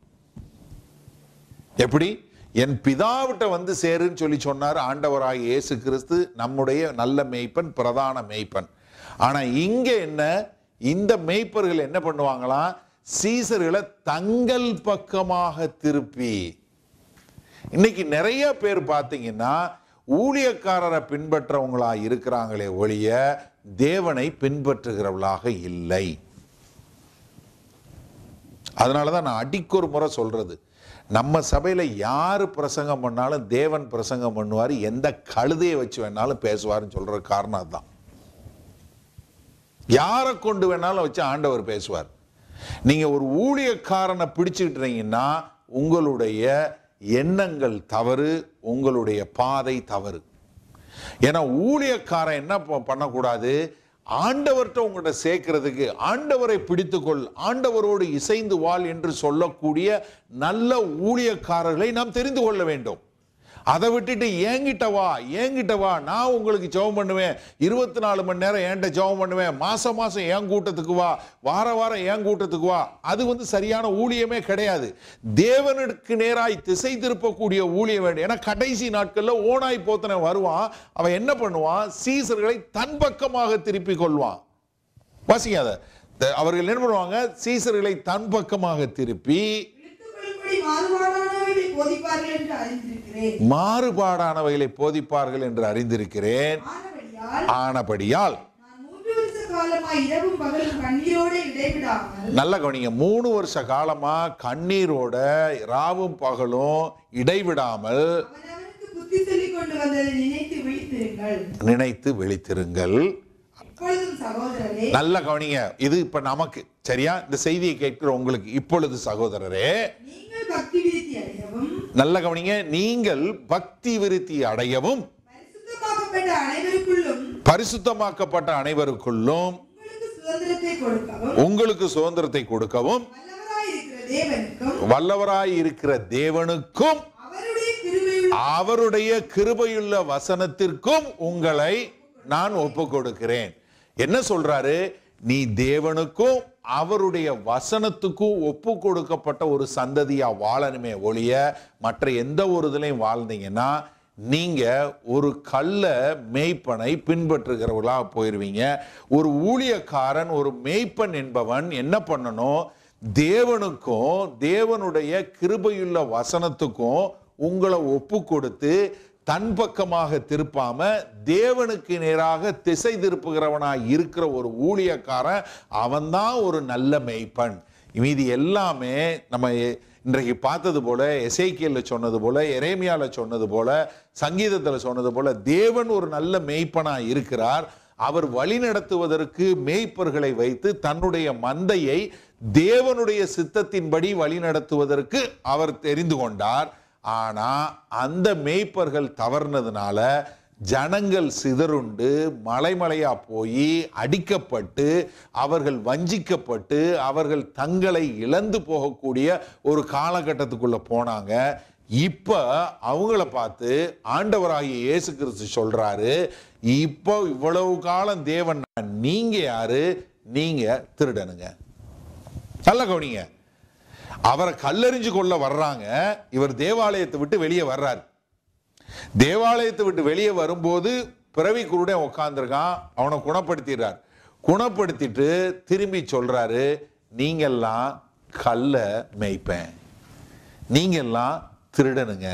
எப்படி என் பிதாவிட்ட வந்து சேருன்னு சொல்லி சொன்னார் ஆண்டவராக இயேசு கிறிஸ்து நம்முடைய நல்ல மேய்ப்பன் பிரதான மேய்ப்பன் ஆனா இங்க என்ன இந்த மேய்ப்பர்கள் என்ன பண்ணுவாங்களாம் சீசர்களை தங்கள் பக்கமாக திருப்பி இன்னைக்கு நிறைய பேர் பார்த்தீங்கன்னா ஊழியக்காரரை பின்பற்றவங்களா இருக்கிறாங்களே ஒழிய தேவனை பின்பற்றுகிறவர்களாக இல்லை அதனால தான் நான் அடிக்கொரு முறை சொல்றது நம்ம சபையில் யார் பிரசங்கம் பண்ணாலும் தேவன் பிரசங்கம் பண்ணுவார் எந்த கழுதையை வச்சு வேணாலும் பேசுவார்னு சொல்ற காரணம் அதுதான் யாரை கொண்டு வேணாலும் வச்சு ஆண்டவர் பேசுவார் நீங்க ஒரு ஊழியக்காரனை பிடிச்சுக்கிட்டீங்கன்னா உங்களுடைய எண்ணங்கள் தவறு உங்களுடைய பாதை தவறு ஏன்னா ஊழியக்காரன் என்ன ப- பண்ணக்கூடாது ஆண்டவர்கிட்ட உங்கள்கிட்ட சேர்க்கிறதுக்கு ஆண்டவரை பிடித்துக்கொள் ஆண்டவரோடு இசைந்து வாழ் என்று சொல்லக்கூடிய நல்ல ஊழியக்காரர்களை நாம் தெரிந்து கொள்ள வேண்டும் அதை விட்டுட்டு ஏங்கிட்ட வா ஏங்கிட்ட வா நான் உங்களுக்கு ஜெபம் பண்ணுவேன் இருபத்தி நாலு மணி நேரம் என்கிட்ட ஜெபம் பண்ணுவேன் மாசம் மாசம் என் கூட்டத்துக்கு வா வார வாரம் என் கூட்டத்துக்கு வா அது வந்து சரியான ஊழியமே கிடையாது தேவனுக்கு நேராய் திசை திருப்பக்கூடிய ஊழியம் வேண்டும் ஏன்னா கடைசி நாட்கள்ல ஓனாய் போத்தனை வருவான் அவன் என்ன பண்ணுவான் சீசர்களை தன் பக்கமாக திருப்பிக் கொள்வான் வாசிக்காத த- அவர்கள் என்ன பண்ணுவாங்க சீசர்களை தன் பக்கமாக திருப்பி இழுத்துக்கொள்ளும்படி மாறுபாடானவைகளை போதிப்பார்கள் என்று அறிந்திருக்கிறேன் மாறுபாடானவைகளை போதிப்பார்கள் என்று அறிந்திருக்கிறேன் ஆனபடியால் ஆனபடியால் நான் மூன்று வருஷ காலமாய் இரவும் பகலும் கண்ணீரோடு இடைவிடாமல் நல்ல கவனிங்க மூணு வருஷ காலமா கண்ணீரோட ராவும் பகலும் இடைவிடாமல் அவனவனுக்கு புத்தி சொல்லிக் கொண்டு வந்ததை நினைத்து விழித்திருங்கள் நினைத்து விழித்திருங்கள் இப்பொழுதும் சகோதரரே நல்ல கவனிங்க இது இப்ப நமக்கு சரியா இந்த செய்தியை கேட்கிற உங்களுக்கு இப்பொழுது சகோதரரே நீங்கள் பக்தி விருத்தி அடையவும் நல்ல கவனிங்க நீங்கள் பக்தி விருத்தி அடையவும் பரிசுத்தமாக்கப்பட்ட அனைவருக்குள்ளும் பரிசுத்தமாக்கப்பட்ட அனைவருக்குள்ளும் உங்களுக்கு சுதந்திரத்தை கொடுக்கவும் உங்களுக்கு சுதந்திரத்தை கொடுக்கவும் வல்லவராயிருக்கிற தேவனுக்கும் வல்லவராய் இருக்கிற தேவனுக்கும் அவருடைய கிருபையுள்ள அவருடைய கிருபையுள்ள வசனத்திற்கும் உங்களை நான் ஒப்பு கொடுக்கிறேன் என்ன சொல்றாரு நீ தேவனுக்கும் அவருடைய வசனத்துக்கும் ஒப்பு கொடுக்கப்பட்ட ஒரு சந்ததியா வாழணுமே ஒழிய மற்ற எந்த ஒரு இதுலையும் வாழ்ந்தீங்கன்னா நீங்க ஒரு கள்ள மேய்ப்பனை பின்பற்றுகிறவர்களா போயிருவீங்க ஒரு ஊழியக்காரன் ஒரு மேய்ப்பன் என்பவன் என்ன பண்ணணும் தேவனுக்கும் தேவனுடைய கிருபையுள்ள வசனத்துக்கும் உங்களை ஒப்பு கொடுத்து தன் பக்கமாக திருப்பாம தேவனுக்கு நேராக திசை திருப்புகிறவனாய் இருக்கிற ஒரு ஊழியக்காரன் அவன்தான் ஒரு நல்ல மேய்ப்பன் மீதி எல்லாமே நம்ம எ- இன்றைக்கு பார்த்தது போல எசேக்கியல்ல சொன்னது போல எரேமியால சொன்னது போல சங்கீதத்துல சொன்னது போல தேவன் ஒரு நல்ல மேய்ப்பனா இருக்கிறார் அவர் வழி நடத்துவதற்கு மேய்ப்பர்களை வைத்து தன்னுடைய மந்தையை தேவனுடைய சித்தத்தின்படி வழி நடத்துவதற்கு அவர் தெரிந்து கொண்டார் ஆனா அந்த மேய்ப்பர்கள் தவறுனதுனால ஜனங்கள் சிதறுண்டு மலைமலையா போய் அடிக்கப்பட்டு அவர்கள் வஞ்சிக்கப்பட்டு அவர்கள் தங்களை இழந்து போகக்கூடிய ஒரு காலகட்டத்துக்குள்ள போனாங்க இப்ப அவங்கள பார்த்து ஆண்டவராகிய இயேசு கிறிஸ்து சொல்றாரு இப்போ இவ்வளவு காலம் தேவன் நீங்க யாரு நீங்க திருடனுங்க நல்ல கவனிங்க அவரை கல்லெறிஞ்சு கொள்ள வர்றாங்க இவர் தேவாலயத்தை விட்டு வெளியே வர்றாரு தேவாலயத்தை விட்டு வெளியே வரும்போது பிறவி குருடன் உட்காந்துருக்கான் அவனை குணப்படுத்திடுறார் குணப்படுத்திட்டு திரும்பி சொல்றாரு நீங்கெல்லாம் கல்ல மேய்ப்பேன் நீங்கெல்லாம் திருடனுங்க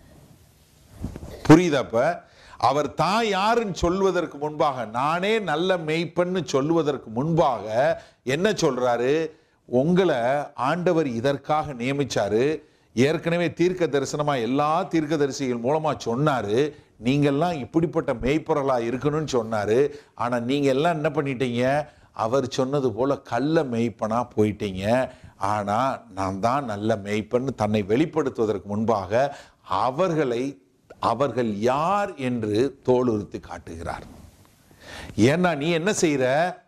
புரியுதாப்ப அவர் தான் யாருன்னு சொல்வதற்கு முன்பாக நானே நல்ல மெய்ப்பன்னு சொல்வதற்கு முன்பாக என்ன சொல்றாரு உங்களை ஆண்டவர் இதற்காக நியமிச்சாரு ஏற்கனவே தீர்க்க தரிசனமா எல்லா தீர்க்க தரிசிகள் மூலமா சொன்னாரு நீங்கெல்லாம் இப்படிப்பட்ட மெய்ப்பொருளா இருக்கணும்னு சொன்னாரு ஆனா நீங்க எல்லாம் என்ன பண்ணிட்டீங்க அவர் சொன்னது போல கள்ள மெய்ப்பனா போயிட்டீங்க ஆனா நான் தான் நல்ல மெய்ப்பன்னு தன்னை வெளிப்படுத்துவதற்கு முன்பாக அவர்களை அவர்கள் யார் என்று தோலுறுத்தி காட்டுகிறார் ஏன்னா நீ என்ன செய்யற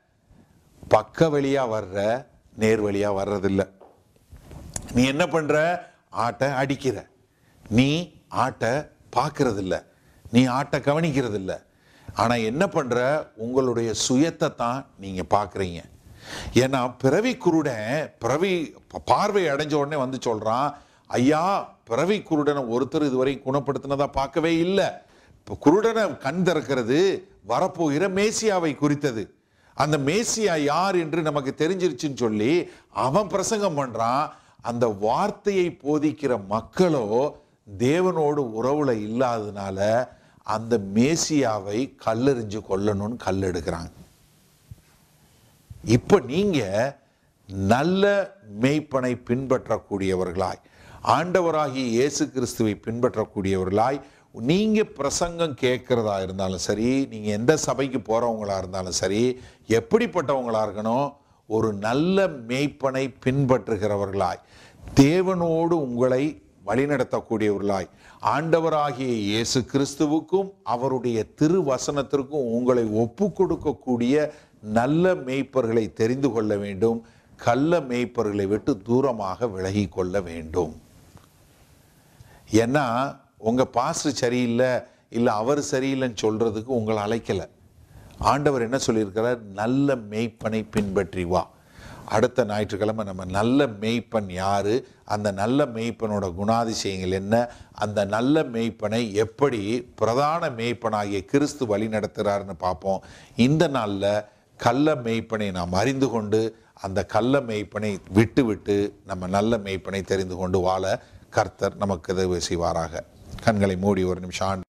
பக்க வழியா வர்ற நேர் வழியா வர்றதில்ல நீ என்ன பண்ற ஆட்டை அடிக்கிற நீ ஆட்டை பார்க்கறதில்ல நீ ஆட்டை கவனிக்கிறதில்ல ஆனா என்ன பண்ற உங்களுடைய சுயத்தை தான் நீங்க பார்க்கறீங்க ஏன்னா பிறவி குருடன் பிறவி பார்வை அடைஞ்ச உடனே வந்து சொல்றான் ஐயா பிறவி குருடனை ஒருத்தர் இதுவரை குணப்படுத்தினதா பார்க்கவே இல்லை இப்போ குருடனை கண் திறக்கிறது வரப்போகிற மேசியாவை குறித்தது அந்த மேசியா யார் என்று நமக்கு தெரிஞ்சிருச்சுன்னு சொல்லி அவன் பிரசங்கம் பண்றான் அந்த வார்த்தையை போதிக்கிற மக்களோ தேவனோடு உறவுல இல்லாததுனால அந்த மேசியாவை கல்லெறிஞ்சு கொல்லணும்னு கல் எடுக்கிறாங்க இப்ப நீங்க நல்ல மேய்ப்பனை பின்பற்றக்கூடியவர்களாய் ஆண்டவராகிய இயேசு கிறிஸ்துவை பின்பற்றக்கூடியவர்களாய் நீங்க பிரசங்கம் கேட்கறதா இருந்தாலும் சரி நீங்க எந்த சபைக்கு போறவங்களா இருந்தாலும் சரி எப்படிப்பட்டவங்களா இருக்கணும் ஒரு நல்ல மேய்ப்பனை பின்பற்றுகிறவர்களாய் தேவனோடு உங்களை வழிநடத்தக்கூடியவர்களாய் ஆண்டவராகிய இயேசு கிறிஸ்துவுக்கும் அவருடைய திருவசனத்திற்கும் உங்களை ஒப்பு கொடுக்கக்கூடிய நல்ல மேய்ப்பர்களை தெரிந்து கொள்ள வேண்டும் கள்ள மேய்ப்பர்களை விட்டு தூரமாக விலகி கொள்ள வேண்டும் ஏன்னா உங்க பாஸ்டர் சரியில்லை இல்லை அவர் சரியில்லைன்னு சொல்றதுக்கு உங்களை அழைக்கல ஆண்டவர் என்ன சொல்லியிருக்கிறார் நல்ல மேய்ப்பனை பின்பற்றி வா அடுத்த ஞாயிற்றுக்கிழமை நம்ம நல்ல மேய்ப்பன் யாரு அந்த நல்ல மேய்ப்பனோட குணாதிசயங்கள் என்ன அந்த நல்ல மேய்ப்பனை எப்படி பிரதான மேய்ப்பனாகிய கிறிஸ்து வழி நடத்துகிறாருன்னு பார்ப்போம் இந்த நாளில் கள்ள மேய்ப்பனை நாம் அறிந்து கொண்டு அந்த கள்ள மேய்ப்பனை விட்டு விட்டு நம்ம நல்ல மேய்ப்பனை தெரிந்து கொண்டு வாழ கர்த்தர் நமக்கு உதவி செய்வாராக கண்களை மூடி ஒரு நிமிஷம் ஆண்டு